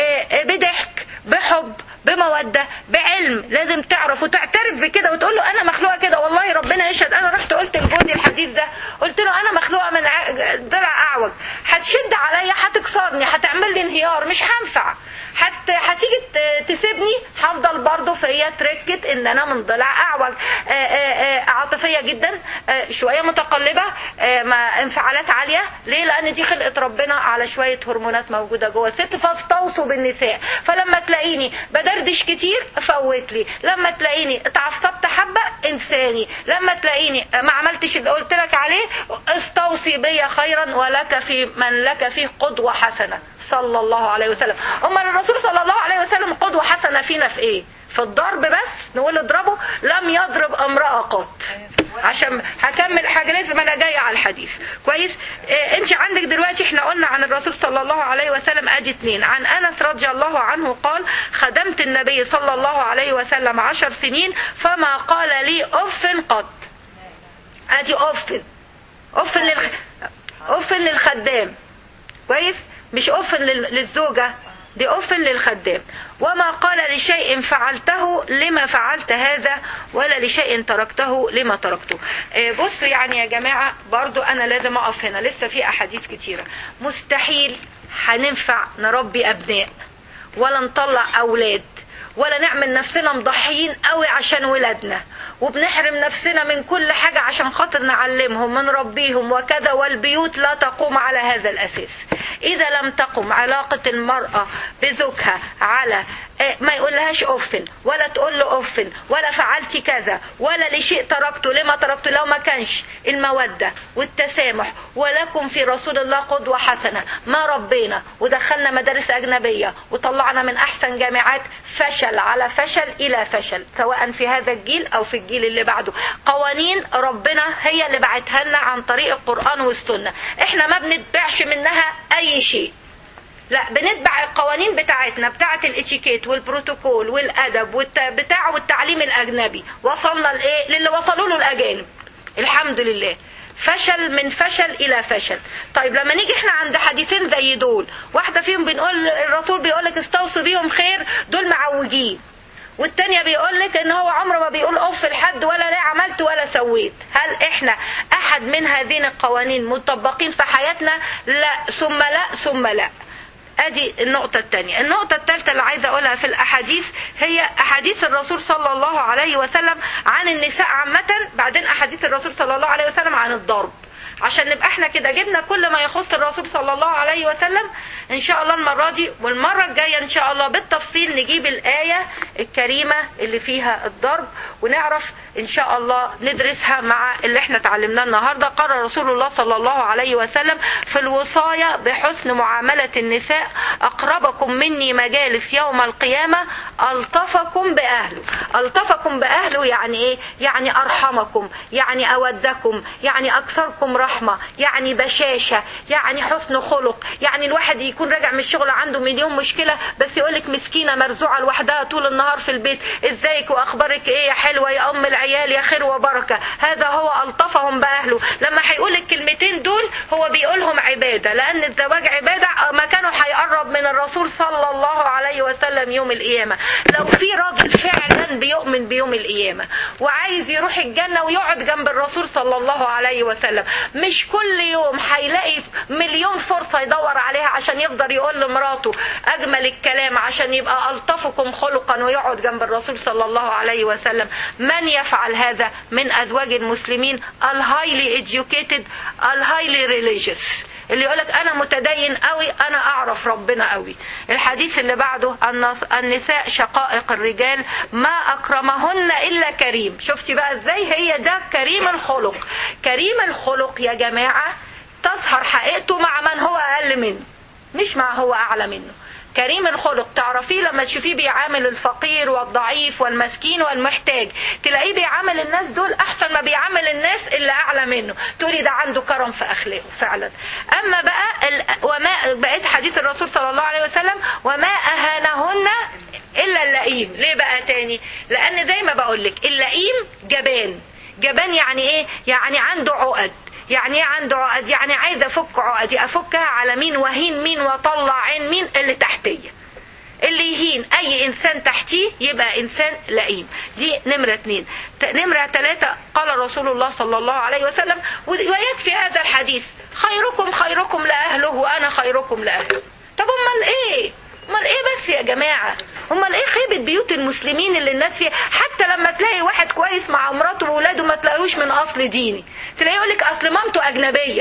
بضحك بحب بمودة بعلم لازم تعرف وتعترف بكده وتقول له انا مخلوقه كده والله ربنا يشهد انا رحت قلت لجوزي الحديث ده قلت له انا مخلوقه من ضلع اعوج هتشد عليا هتكسرني هتعمل لي انهيار مش هنفع حتى هتيجي تسيبني هفضل برضه فيا تركت ان انا من ضلع اعوج عاطفيه جدا شويه متقلبه مع انفعالات عاليه ليه لان دي خلقه ربنا على شويه هرمونات موجوده جوه الست فاستوصوا بالنساء فلما تلاقيني بدردش كتير فوت لي لما تلاقيني اتعصبت حبه انساني لما تلاقيني ما عملتش اللي قلت لك عليه استوصي بي خيرا ولك في من لك فيه قدوه حسنه صلى الله عليه وسلم امال الرسول صلى الله عليه وسلم قدوه حسنه فينا في ايه في الضرب بس نقول اضربه لم يضرب امرأة قط عشان هكمل حاجات ما انا جايه على الحديث كويس إيه انت عندك دلوقتي احنا قلنا عن الرسول صلى الله عليه وسلم ادي اثنين عن انس رضي الله عنه قال خدمت النبي صلى الله عليه وسلم عشر سنين فما قال لي اف قط ادي اف اف للخ... اف للخدام كويس مش اف للزوجه دي اف للخدام وما قال لشيء فعلته لما فعلت هذا ولا لشيء تركته لما تركته بص يعني يا جماعة برضو أنا لازم أقف هنا لسه في أحاديث كتيرة مستحيل هننفع نربي أبناء ولا نطلع أولاد ولا نعمل نفسنا مضحيين قوي عشان ولادنا وبنحرم نفسنا من كل حاجة عشان خاطر نعلمهم ونربيهم وكذا والبيوت لا تقوم على هذا الأساس إذا لم تقم علاقة المرأة بزوجها على ما يقولهاش أف ولا تقول له أف ولا فعلتي كذا ولا لشيء تركته لما تركته لو ما كانش المودة والتسامح ولكم في رسول الله قدوة حسنة ما ربينا ودخلنا مدارس أجنبية وطلعنا من أحسن جامعات فشل على فشل إلى فشل سواء في هذا الجيل أو في الجيل اللي بعده قوانين ربنا هي اللي بعتها لنا عن طريق القرآن والسنة احنا ما بنتبعش منها أي شيء لا بنتبع القوانين بتاعتنا بتاعت الاتيكيت والبروتوكول والادب والبتاع والتعليم الاجنبي وصلنا لايه للي وصلوا له الاجانب الحمد لله فشل من فشل الى فشل طيب لما نيجي احنا عند حديثين زي دول واحده فيهم بنقول الرسول بيقول لك استوصوا بيهم خير دول معوجين والتانية بيقول لك ان هو عمره ما بيقول اف لحد ولا لا عملت ولا سويت هل احنا احد من هذين القوانين مطبقين في حياتنا لا ثم لا ثم لا ادي النقطة الثانية النقطة الثالثة اللي عايزة اقولها في الاحاديث هي احاديث الرسول صلى الله عليه وسلم عن النساء عامة بعدين احاديث الرسول صلى الله عليه وسلم عن الضرب عشان نبقى احنا كده جبنا كل ما يخص الرسول صلى الله عليه وسلم ان شاء الله المرة دي والمرة الجاية ان شاء الله بالتفصيل نجيب الآية الكريمة اللي فيها الضرب ونعرف ان شاء الله ندرسها مع اللي احنا اتعلمناه النهاردة قال رسول الله صلى الله عليه وسلم في الوصاية بحسن معاملة النساء اقربكم مني مجالس يوم القيامة الطفكم باهله الطفكم باهله يعني ايه يعني ارحمكم يعني اودكم يعني اكثركم رحمة يعني بشاشة يعني حسن خلق يعني الواحد يكون راجع من الشغل عنده مليون مشكلة بس يقولك مسكينة مرزوعة لوحدها طول النهار في البيت ازيك واخبارك ايه يا حلوة يا ام العيال يا خير وبركة هذا هو الطفهم باهله لما هيقول الكلمتين دول هو بيقولهم عبادة لان الزواج عبادة ما كانوا هيقرب من الرسول صلى الله عليه وسلم يوم القيامة لو في راجل فعلا بيؤمن بيوم القيامة وعايز يروح الجنة ويقعد جنب الرسول صلى الله عليه وسلم مش كل يوم هيلاقي مليون فرصة يدور عليها عشان يقدر يقول لمراته أجمل الكلام عشان يبقى ألطفكم خلقا ويقعد جنب الرسول صلى الله عليه وسلم من يفعل هذا من أزواج المسلمين الهايلي educated الهايلي ريليجيوس اللي يقولك انا متدين قوي انا اعرف ربنا قوي الحديث اللي بعده النساء شقائق الرجال ما اكرمهن الا كريم شفتي بقى ازاي هي ده كريم الخلق كريم الخلق يا جماعة تظهر حقيقته مع من هو اقل منه مش مع هو اعلى منه كريم الخلق تعرفيه لما تشوفيه بيعامل الفقير والضعيف والمسكين والمحتاج تلاقيه بيعامل الناس دول احسن ما بيعامل الناس اللي اعلى منه تقولي ده عنده كرم في اخلاقه فعلا اما بقى ال... وما بقيت حديث الرسول صلى الله عليه وسلم وما اهانهن الا اللئيم ليه بقى تاني لان زي ما بقول لك اللئيم جبان جبان يعني ايه يعني عنده عقد يعني ايه عنده عقد يعني عايز افك عقدي افكها على مين وهين مين واطلع عين مين اللي تحتيه اللي يهين اي انسان تحتيه يبقى انسان لئيم دي نمرة اتنين نمرة تلاتة قال رسول الله صلى الله عليه وسلم ويكفي هذا الحديث خيركم خيركم لأهله وأنا خيركم لأهله طب امال ايه امال ايه بس يا جماعة امال ايه خيبة بيوت المسلمين اللي الناس فيها حتى لما تلاقي واحد كويس مع مراته وولاده ما تلاقيهوش من اصل ديني تلاقيه يقولك اصل مامته اجنبية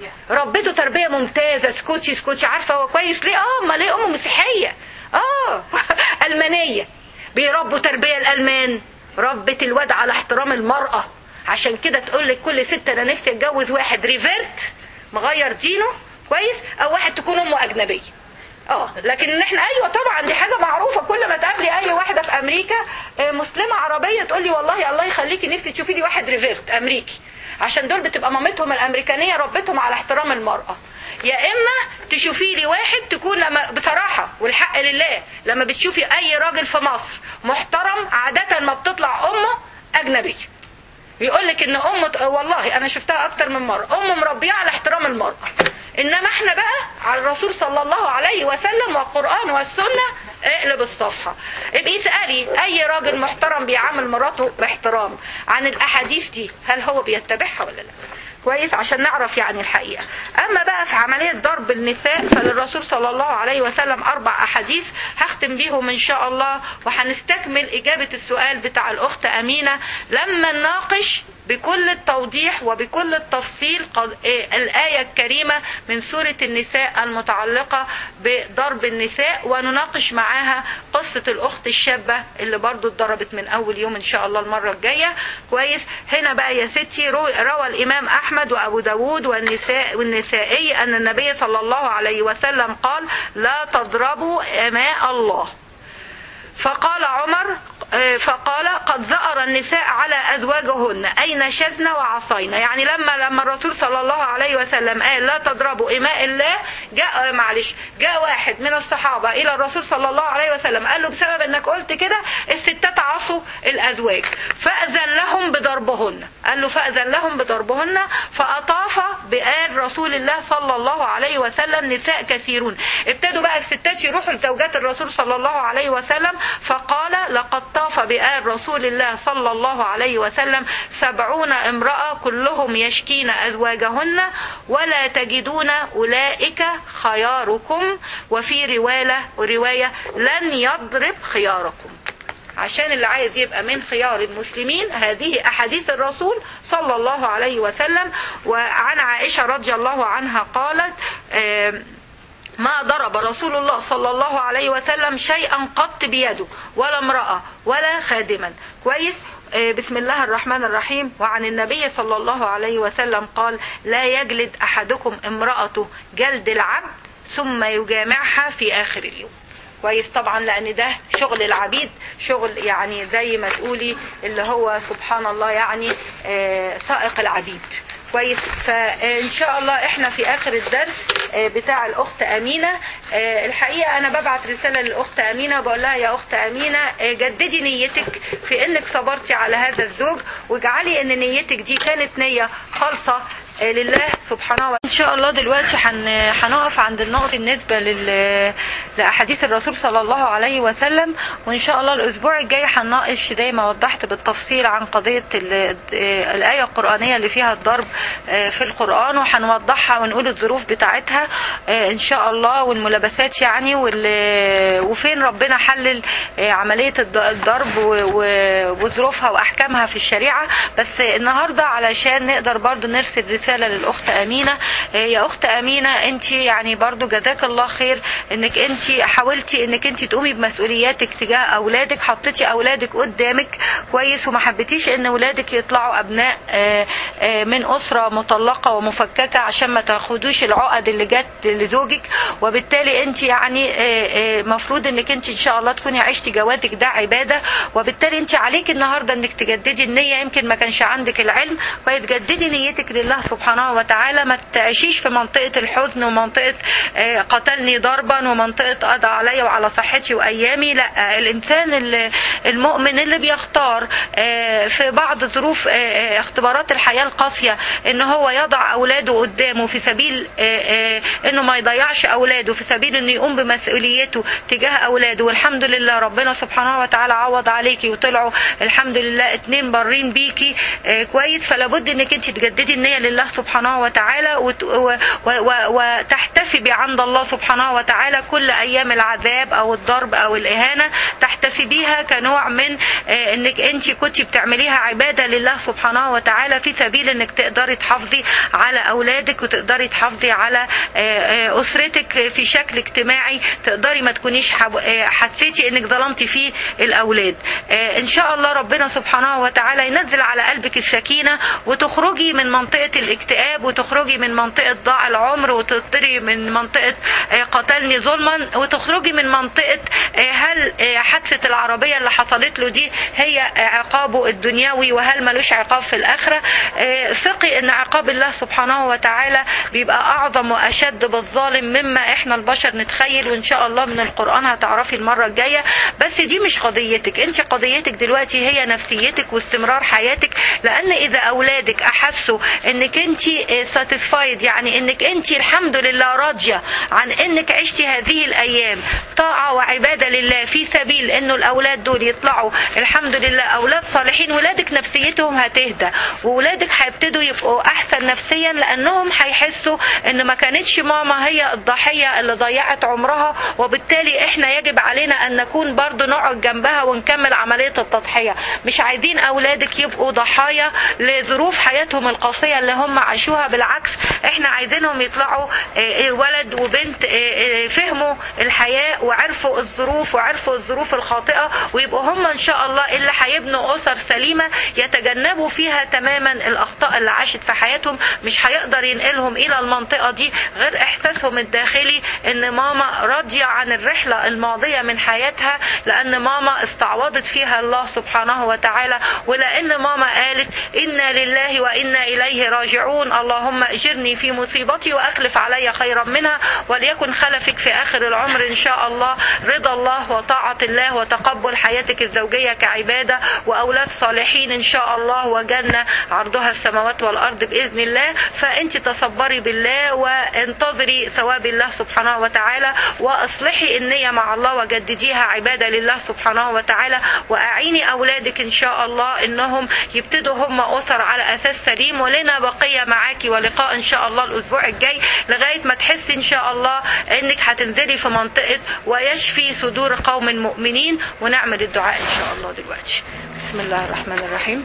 ربته تربية ممتازة سكوتشي سكوتشي عارفة هو كويس ليه اه امال ايه امه مسيحية اه المانية بيربوا تربية الالمان ربت الواد على احترام المرأة عشان كده تقول لك كل ست انا نفسي اتجوز واحد ريفيرت مغير دينه كويس او واحد تكون امه اجنبيه اه لكن احنا ايوه طبعا دي حاجه معروفه كل ما تقابلي اي واحده في امريكا مسلمه عربيه تقول لي والله الله يخليكي نفسي تشوفي لي واحد ريفيرت امريكي عشان دول بتبقى مامتهم الامريكانيه ربتهم على احترام المراه يا اما تشوفي لي واحد تكون لما بصراحه والحق لله لما بتشوفي اي راجل في مصر محترم عاده ما بتطلع امه اجنبيه يقول لك ان امه والله انا شفتها اكتر من مره امه مربيه على احترام المراه انما احنا بقى على الرسول صلى الله عليه وسلم والقران والسنه اقلب الصفحه ابقي اسالي اي راجل محترم بيعامل مراته باحترام عن الاحاديث دي هل هو بيتبعها ولا لا كويس عشان نعرف يعني الحقيقة أما بقى في عملية ضرب النساء فللرسول صلى الله عليه وسلم أربع أحاديث هختم بيهم إن شاء الله وهنستكمل إجابة السؤال بتاع الأخت أمينة لما نناقش بكل التوضيح وبكل التفصيل قد إيه الآية الكريمة من سورة النساء المتعلقة بضرب النساء ونناقش معاها قصة الأخت الشابة اللي برضو اتضربت من أول يوم إن شاء الله المرة الجاية كويس هنا بقى يا ستي روى الإمام أحمد وأبو داود والنساء والنسائي أن النبي صلى الله عليه وسلم قال لا تضربوا أماء الله فقال عمر فقال قد زأر النساء على أزواجهن أي نشزن وعصينا يعني لما لما الرسول صلى الله عليه وسلم قال لا تضربوا إماء الله جاء معلش جاء واحد من الصحابة إلى الرسول صلى الله عليه وسلم قال له بسبب أنك قلت كده الستات عصوا الأزواج فأذن لهم بضربهن قال له فأذن لهم بضربهن فأطاف بآل رسول الله صلى الله عليه وسلم نساء كثيرون ابتدوا بقى الستات يروحوا لزوجات الرسول صلى الله عليه وسلم فقال لقد طاف بآل رسول الله صلى الله عليه وسلم سبعون امرأة كلهم يشكين أزواجهن ولا تجدون أولئك خياركم وفي رواية, رواية لن يضرب خياركم عشان اللي عايز يبقى من خيار المسلمين هذه أحاديث الرسول صلى الله عليه وسلم وعن عائشة رضي الله عنها قالت آم، ما ضرب رسول الله صلى الله عليه وسلم شيئا قط بيده ولا امرأة ولا خادما كويس آه، بسم الله الرحمن الرحيم وعن النبي صلى الله عليه وسلم قال لا يجلد أحدكم امرأته جلد العبد ثم يجامعها في آخر اليوم كويس طبعا لان ده شغل العبيد شغل يعني زي ما تقولي اللي هو سبحان الله يعني آه، سائق العبيد كويس فان شاء الله احنا في اخر الدرس آه، بتاع الاخت امينه آه، الحقيقه انا ببعت رساله للاخت امينه وبقول لها يا اخت امينه آه، جددي نيتك في انك صبرتي على هذا الزوج واجعلي ان نيتك دي كانت نيه خالصه آه، لله سبحانه وتعالى ان شاء الله دلوقتي هن- هنقف عند النقط بالنسبه لل... لاحاديث الرسول صلى الله عليه وسلم وان شاء الله الاسبوع الجاي هنناقش زي ما وضحت بالتفصيل عن قضيه ال... آه، الايه القرانيه اللي فيها الضرب آه، في القران وهنوضحها ونقول الظروف بتاعتها آه، ان شاء الله والملابسات يعني وال... وفين ربنا حلل آه، عمليه الض- الضرب و... و... وظروفها واحكامها في الشريعه بس النهارده علشان نقدر برضو نرسل رساله للاخت امينه آه، يا اخت امينه انت يعني برضو جزاك الله خير انك انت حاولتي انك انت تقومي بمسؤولياتك تجاه اولادك حطيتي اولادك قدامك كويس وما حبيتيش ان اولادك يطلعوا ابناء آه، آه، من اسره مطلقه ومفككه عشان ما تاخدوش العقد اللي جت لزوجك وبالتالي انت يعني المفروض انك انت ان شاء الله تكوني عشتي جوازك ده عباده وبالتالي انت عليك النهارده انك تجددي النيه يمكن ما كانش عندك العلم وتجددي نيتك لله سبحانه وتعالى ما تعيشيش في منطقه الحزن ومنطقه آه، قتلني ضربا ومنطقه قضى علي وعلى صحتي وايامي لا الانسان ال- المؤمن اللي بيختار آه، في بعض ظروف آه، آه، اختبارات الحياه القاسيه ان هو يضع اولاده قدامه في سبيل آه، آه، انه ما يضيعش اولاده في سبيل انه يقوم بمسؤوليته تجاه اولاده والحمد لله ربنا سبحانه وتعالى عوض عليكي وطلعوا الحمد لله اتنين بارين بيكي آه، كويس فلا بد انك انت تجددي النيه لله سبحانه وتعالى وت- و- و- و- وتحتسبي عند الله سبحانه وتعالى كل ايام العذاب او الضرب او الاهانه تحتسبيها كنوع من آه، انك انت كنت بتعمليها عباده لله سبحانه وتعالى في سبيل انك تقدري تحافظي على اولادك وتقدري تحافظي على آه، آه، اسرتك في شكل اجتماعي تقدري ما تكونيش حب- آه، حسيتي انك ظلمتي فيه الاولاد آه، ان شاء الله ربنا سبحانه وتعالى ينزل على قلبك السكينه وتخرجي من منطقه الاكتئاب وتخرجي من منطقه ضاع العمر وتطري من منطقه آه، قتلني ظلما وتخرجي من منطقه آه، هل آه، حادثه العربيه اللي حصلت له دي هي عقابه الدنيوي وهل ملوش عقاب في الاخره آه، ثقي ان عقاب الله سبحانه وتعالى بيبقى اعظم واشد بالظالم مما احنا البشر نتخيل وان شاء الله من القران هتعرفي المره الجايه بس دي مش قضيتك انت قضيتك دلوقتي هي نفسيتك واستمرار حياتك لان اذا اولادك احسوا انك انت ساتيسفايد يعني انك انت الحمد لله راضيه عن انك عشتي هذه الايام طاعه وعباده لله في سبيل انه الاولاد دول يطلعوا الحمد لله اولاد صالحين ولادك نفسيتهم هتهدى وولادك هيبتدوا يبقوا احسن نفسيا لانهم هيحسوا ان ما كانتش ماما هي الضحيه اللي ضيعت عمرها وبالتالي احنا يجب علينا ان نكون برضو نقعد جنبها ونكمل عمليه التضحيه مش عايزين اولادك يبقوا ضحايا لظروف حياتهم القاسيه اللي هم عاشوها بالعكس احنا عايزينهم يطلعوا آه، آه، ولد وبنت آه، آه، فهموا الحياه وعرفوا الظروف وعرفوا الظروف الخاطئه ويبقوا هم ان شاء الله اللي هيبنوا اسر سليمه يتجنبوا فيها تماما الاخطاء اللي عاشت في حياتهم مش هيقدر ينقلهم الى المنطقه دي غير احساسهم الداخلي ان ماما راضيه عن الرحله الماضيه من حياتها لان ماما استعوضت فيها الله سبحانه وتعالى ولان ماما قالت انا لله وانا اليه راجعون اللهم اجرني في مصيبتي واخلف علي خيرا منها وليكن خلفك في اخر العمر ان شاء الله رضا الله وطاعه الله وتقبل حياتك الزوجيه كعباده واولاد صالحين ان شاء الله وجنه عرضها السماوات والارض الارض باذن الله فانت تصبري بالله وانتظري ثواب الله سبحانه وتعالى واصلحي النيه مع الله وجدديها عباده لله سبحانه وتعالى واعيني اولادك ان شاء الله انهم يبتدوا هم اسر على اساس سليم ولنا بقيه معاكي ولقاء ان شاء الله الاسبوع الجاي لغايه ما تحسي ان شاء الله انك هتنزلي في منطقه ويشفي صدور قوم مؤمنين ونعمل الدعاء ان شاء الله دلوقتي بسم الله الرحمن الرحيم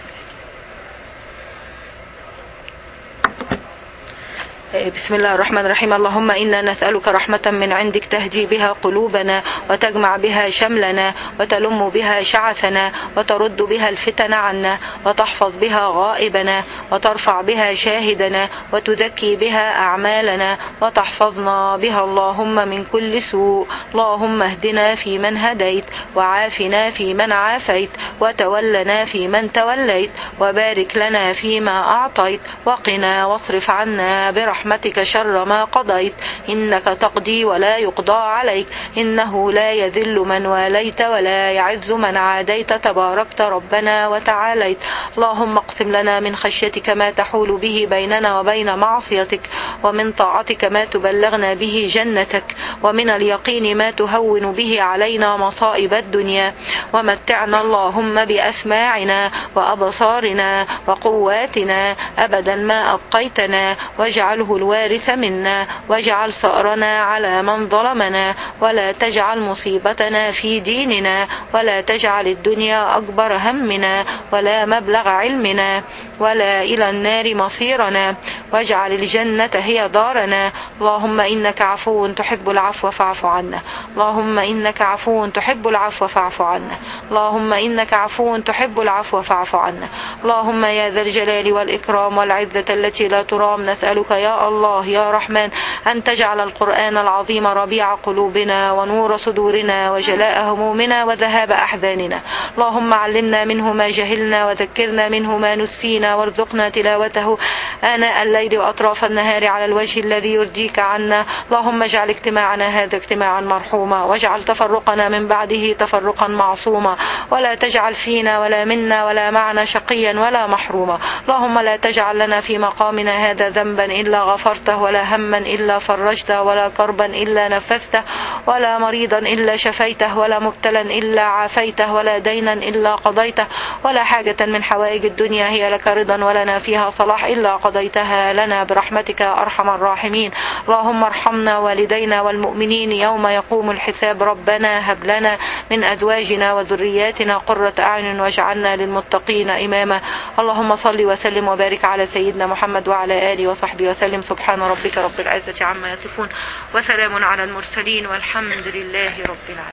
بسم الله الرحمن الرحيم اللهم إنا نسألك رحمة من عندك تهدي بها قلوبنا وتجمع بها شملنا وتلم بها شعثنا وترد بها الفتن عنا وتحفظ بها غائبنا وترفع بها شاهدنا وتزكي بها أعمالنا وتحفظنا بها اللهم من كل سوء اللهم اهدنا في من هديت وعافنا في من عافيت وتولنا في من توليت وبارك لنا فيما أعطيت وقنا واصرف عنا برحمتك برحمتك شر ما قضيت إنك تقضي ولا يقضى عليك إنه لا يذل من واليت ولا يعز من عاديت تباركت ربنا وتعاليت اللهم اقسم لنا من خشيتك ما تحول به بيننا وبين معصيتك ومن طاعتك ما تبلغنا به جنتك ومن اليقين ما تهون به علينا مصائب الدنيا ومتعنا اللهم بأسماعنا وأبصارنا وقواتنا أبدا ما أبقيتنا واجعله الوارث منا واجعل ثأرنا على من ظلمنا ولا تجعل مصيبتنا في ديننا ولا تجعل الدنيا أكبر همنا ولا مبلغ علمنا ولا إلى النار مصيرنا واجعل الجنة هي دارنا اللهم إنك عفو تحب العفو فاعف عنا اللهم إنك عفو تحب العفو فاعف عنا اللهم إنك عفو تحب العفو فاعف عنا اللهم يا ذا الجلال والإكرام والعزة التي لا ترام نسألك يا الله يا رحمن أن تجعل القرآن العظيم ربيع قلوبنا ونور صدورنا وجلاء همومنا وذهاب أحزاننا اللهم علمنا منه ما جهلنا وذكرنا منه ما نسينا وارزقنا تلاوته آناء الليل وأطراف النهار على الوجه الذي يرضيك عنا اللهم اجعل اجتماعنا هذا اجتماعا مرحوما واجعل تفرقنا من بعده تفرقا معصوما ولا تجعل فينا ولا منا ولا معنا شقيا ولا محروما اللهم لا تجعل لنا في مقامنا هذا ذنبا إلا غفرته ولا هما إلا فرجته ولا كربا إلا نفذته ولا مريضا إلا شفيته ولا مبتلا إلا عافيته ولا دينا إلا قضيته ولا حاجة من حوائج الدنيا هي لك رضا ولنا فيها صلاح إلا قضيتها لنا برحمتك يا أرحم الراحمين اللهم ارحمنا والدينا والمؤمنين يوم يقوم الحساب ربنا هب لنا من أزواجنا وذرياتنا قرة أعين واجعلنا للمتقين إماما اللهم صل وسلم وبارك على سيدنا محمد وعلى آله وصحبه وسلم سبحان ربك رب العزة عما يصفون وسلام على المرسلين والحمد لله رب العالمين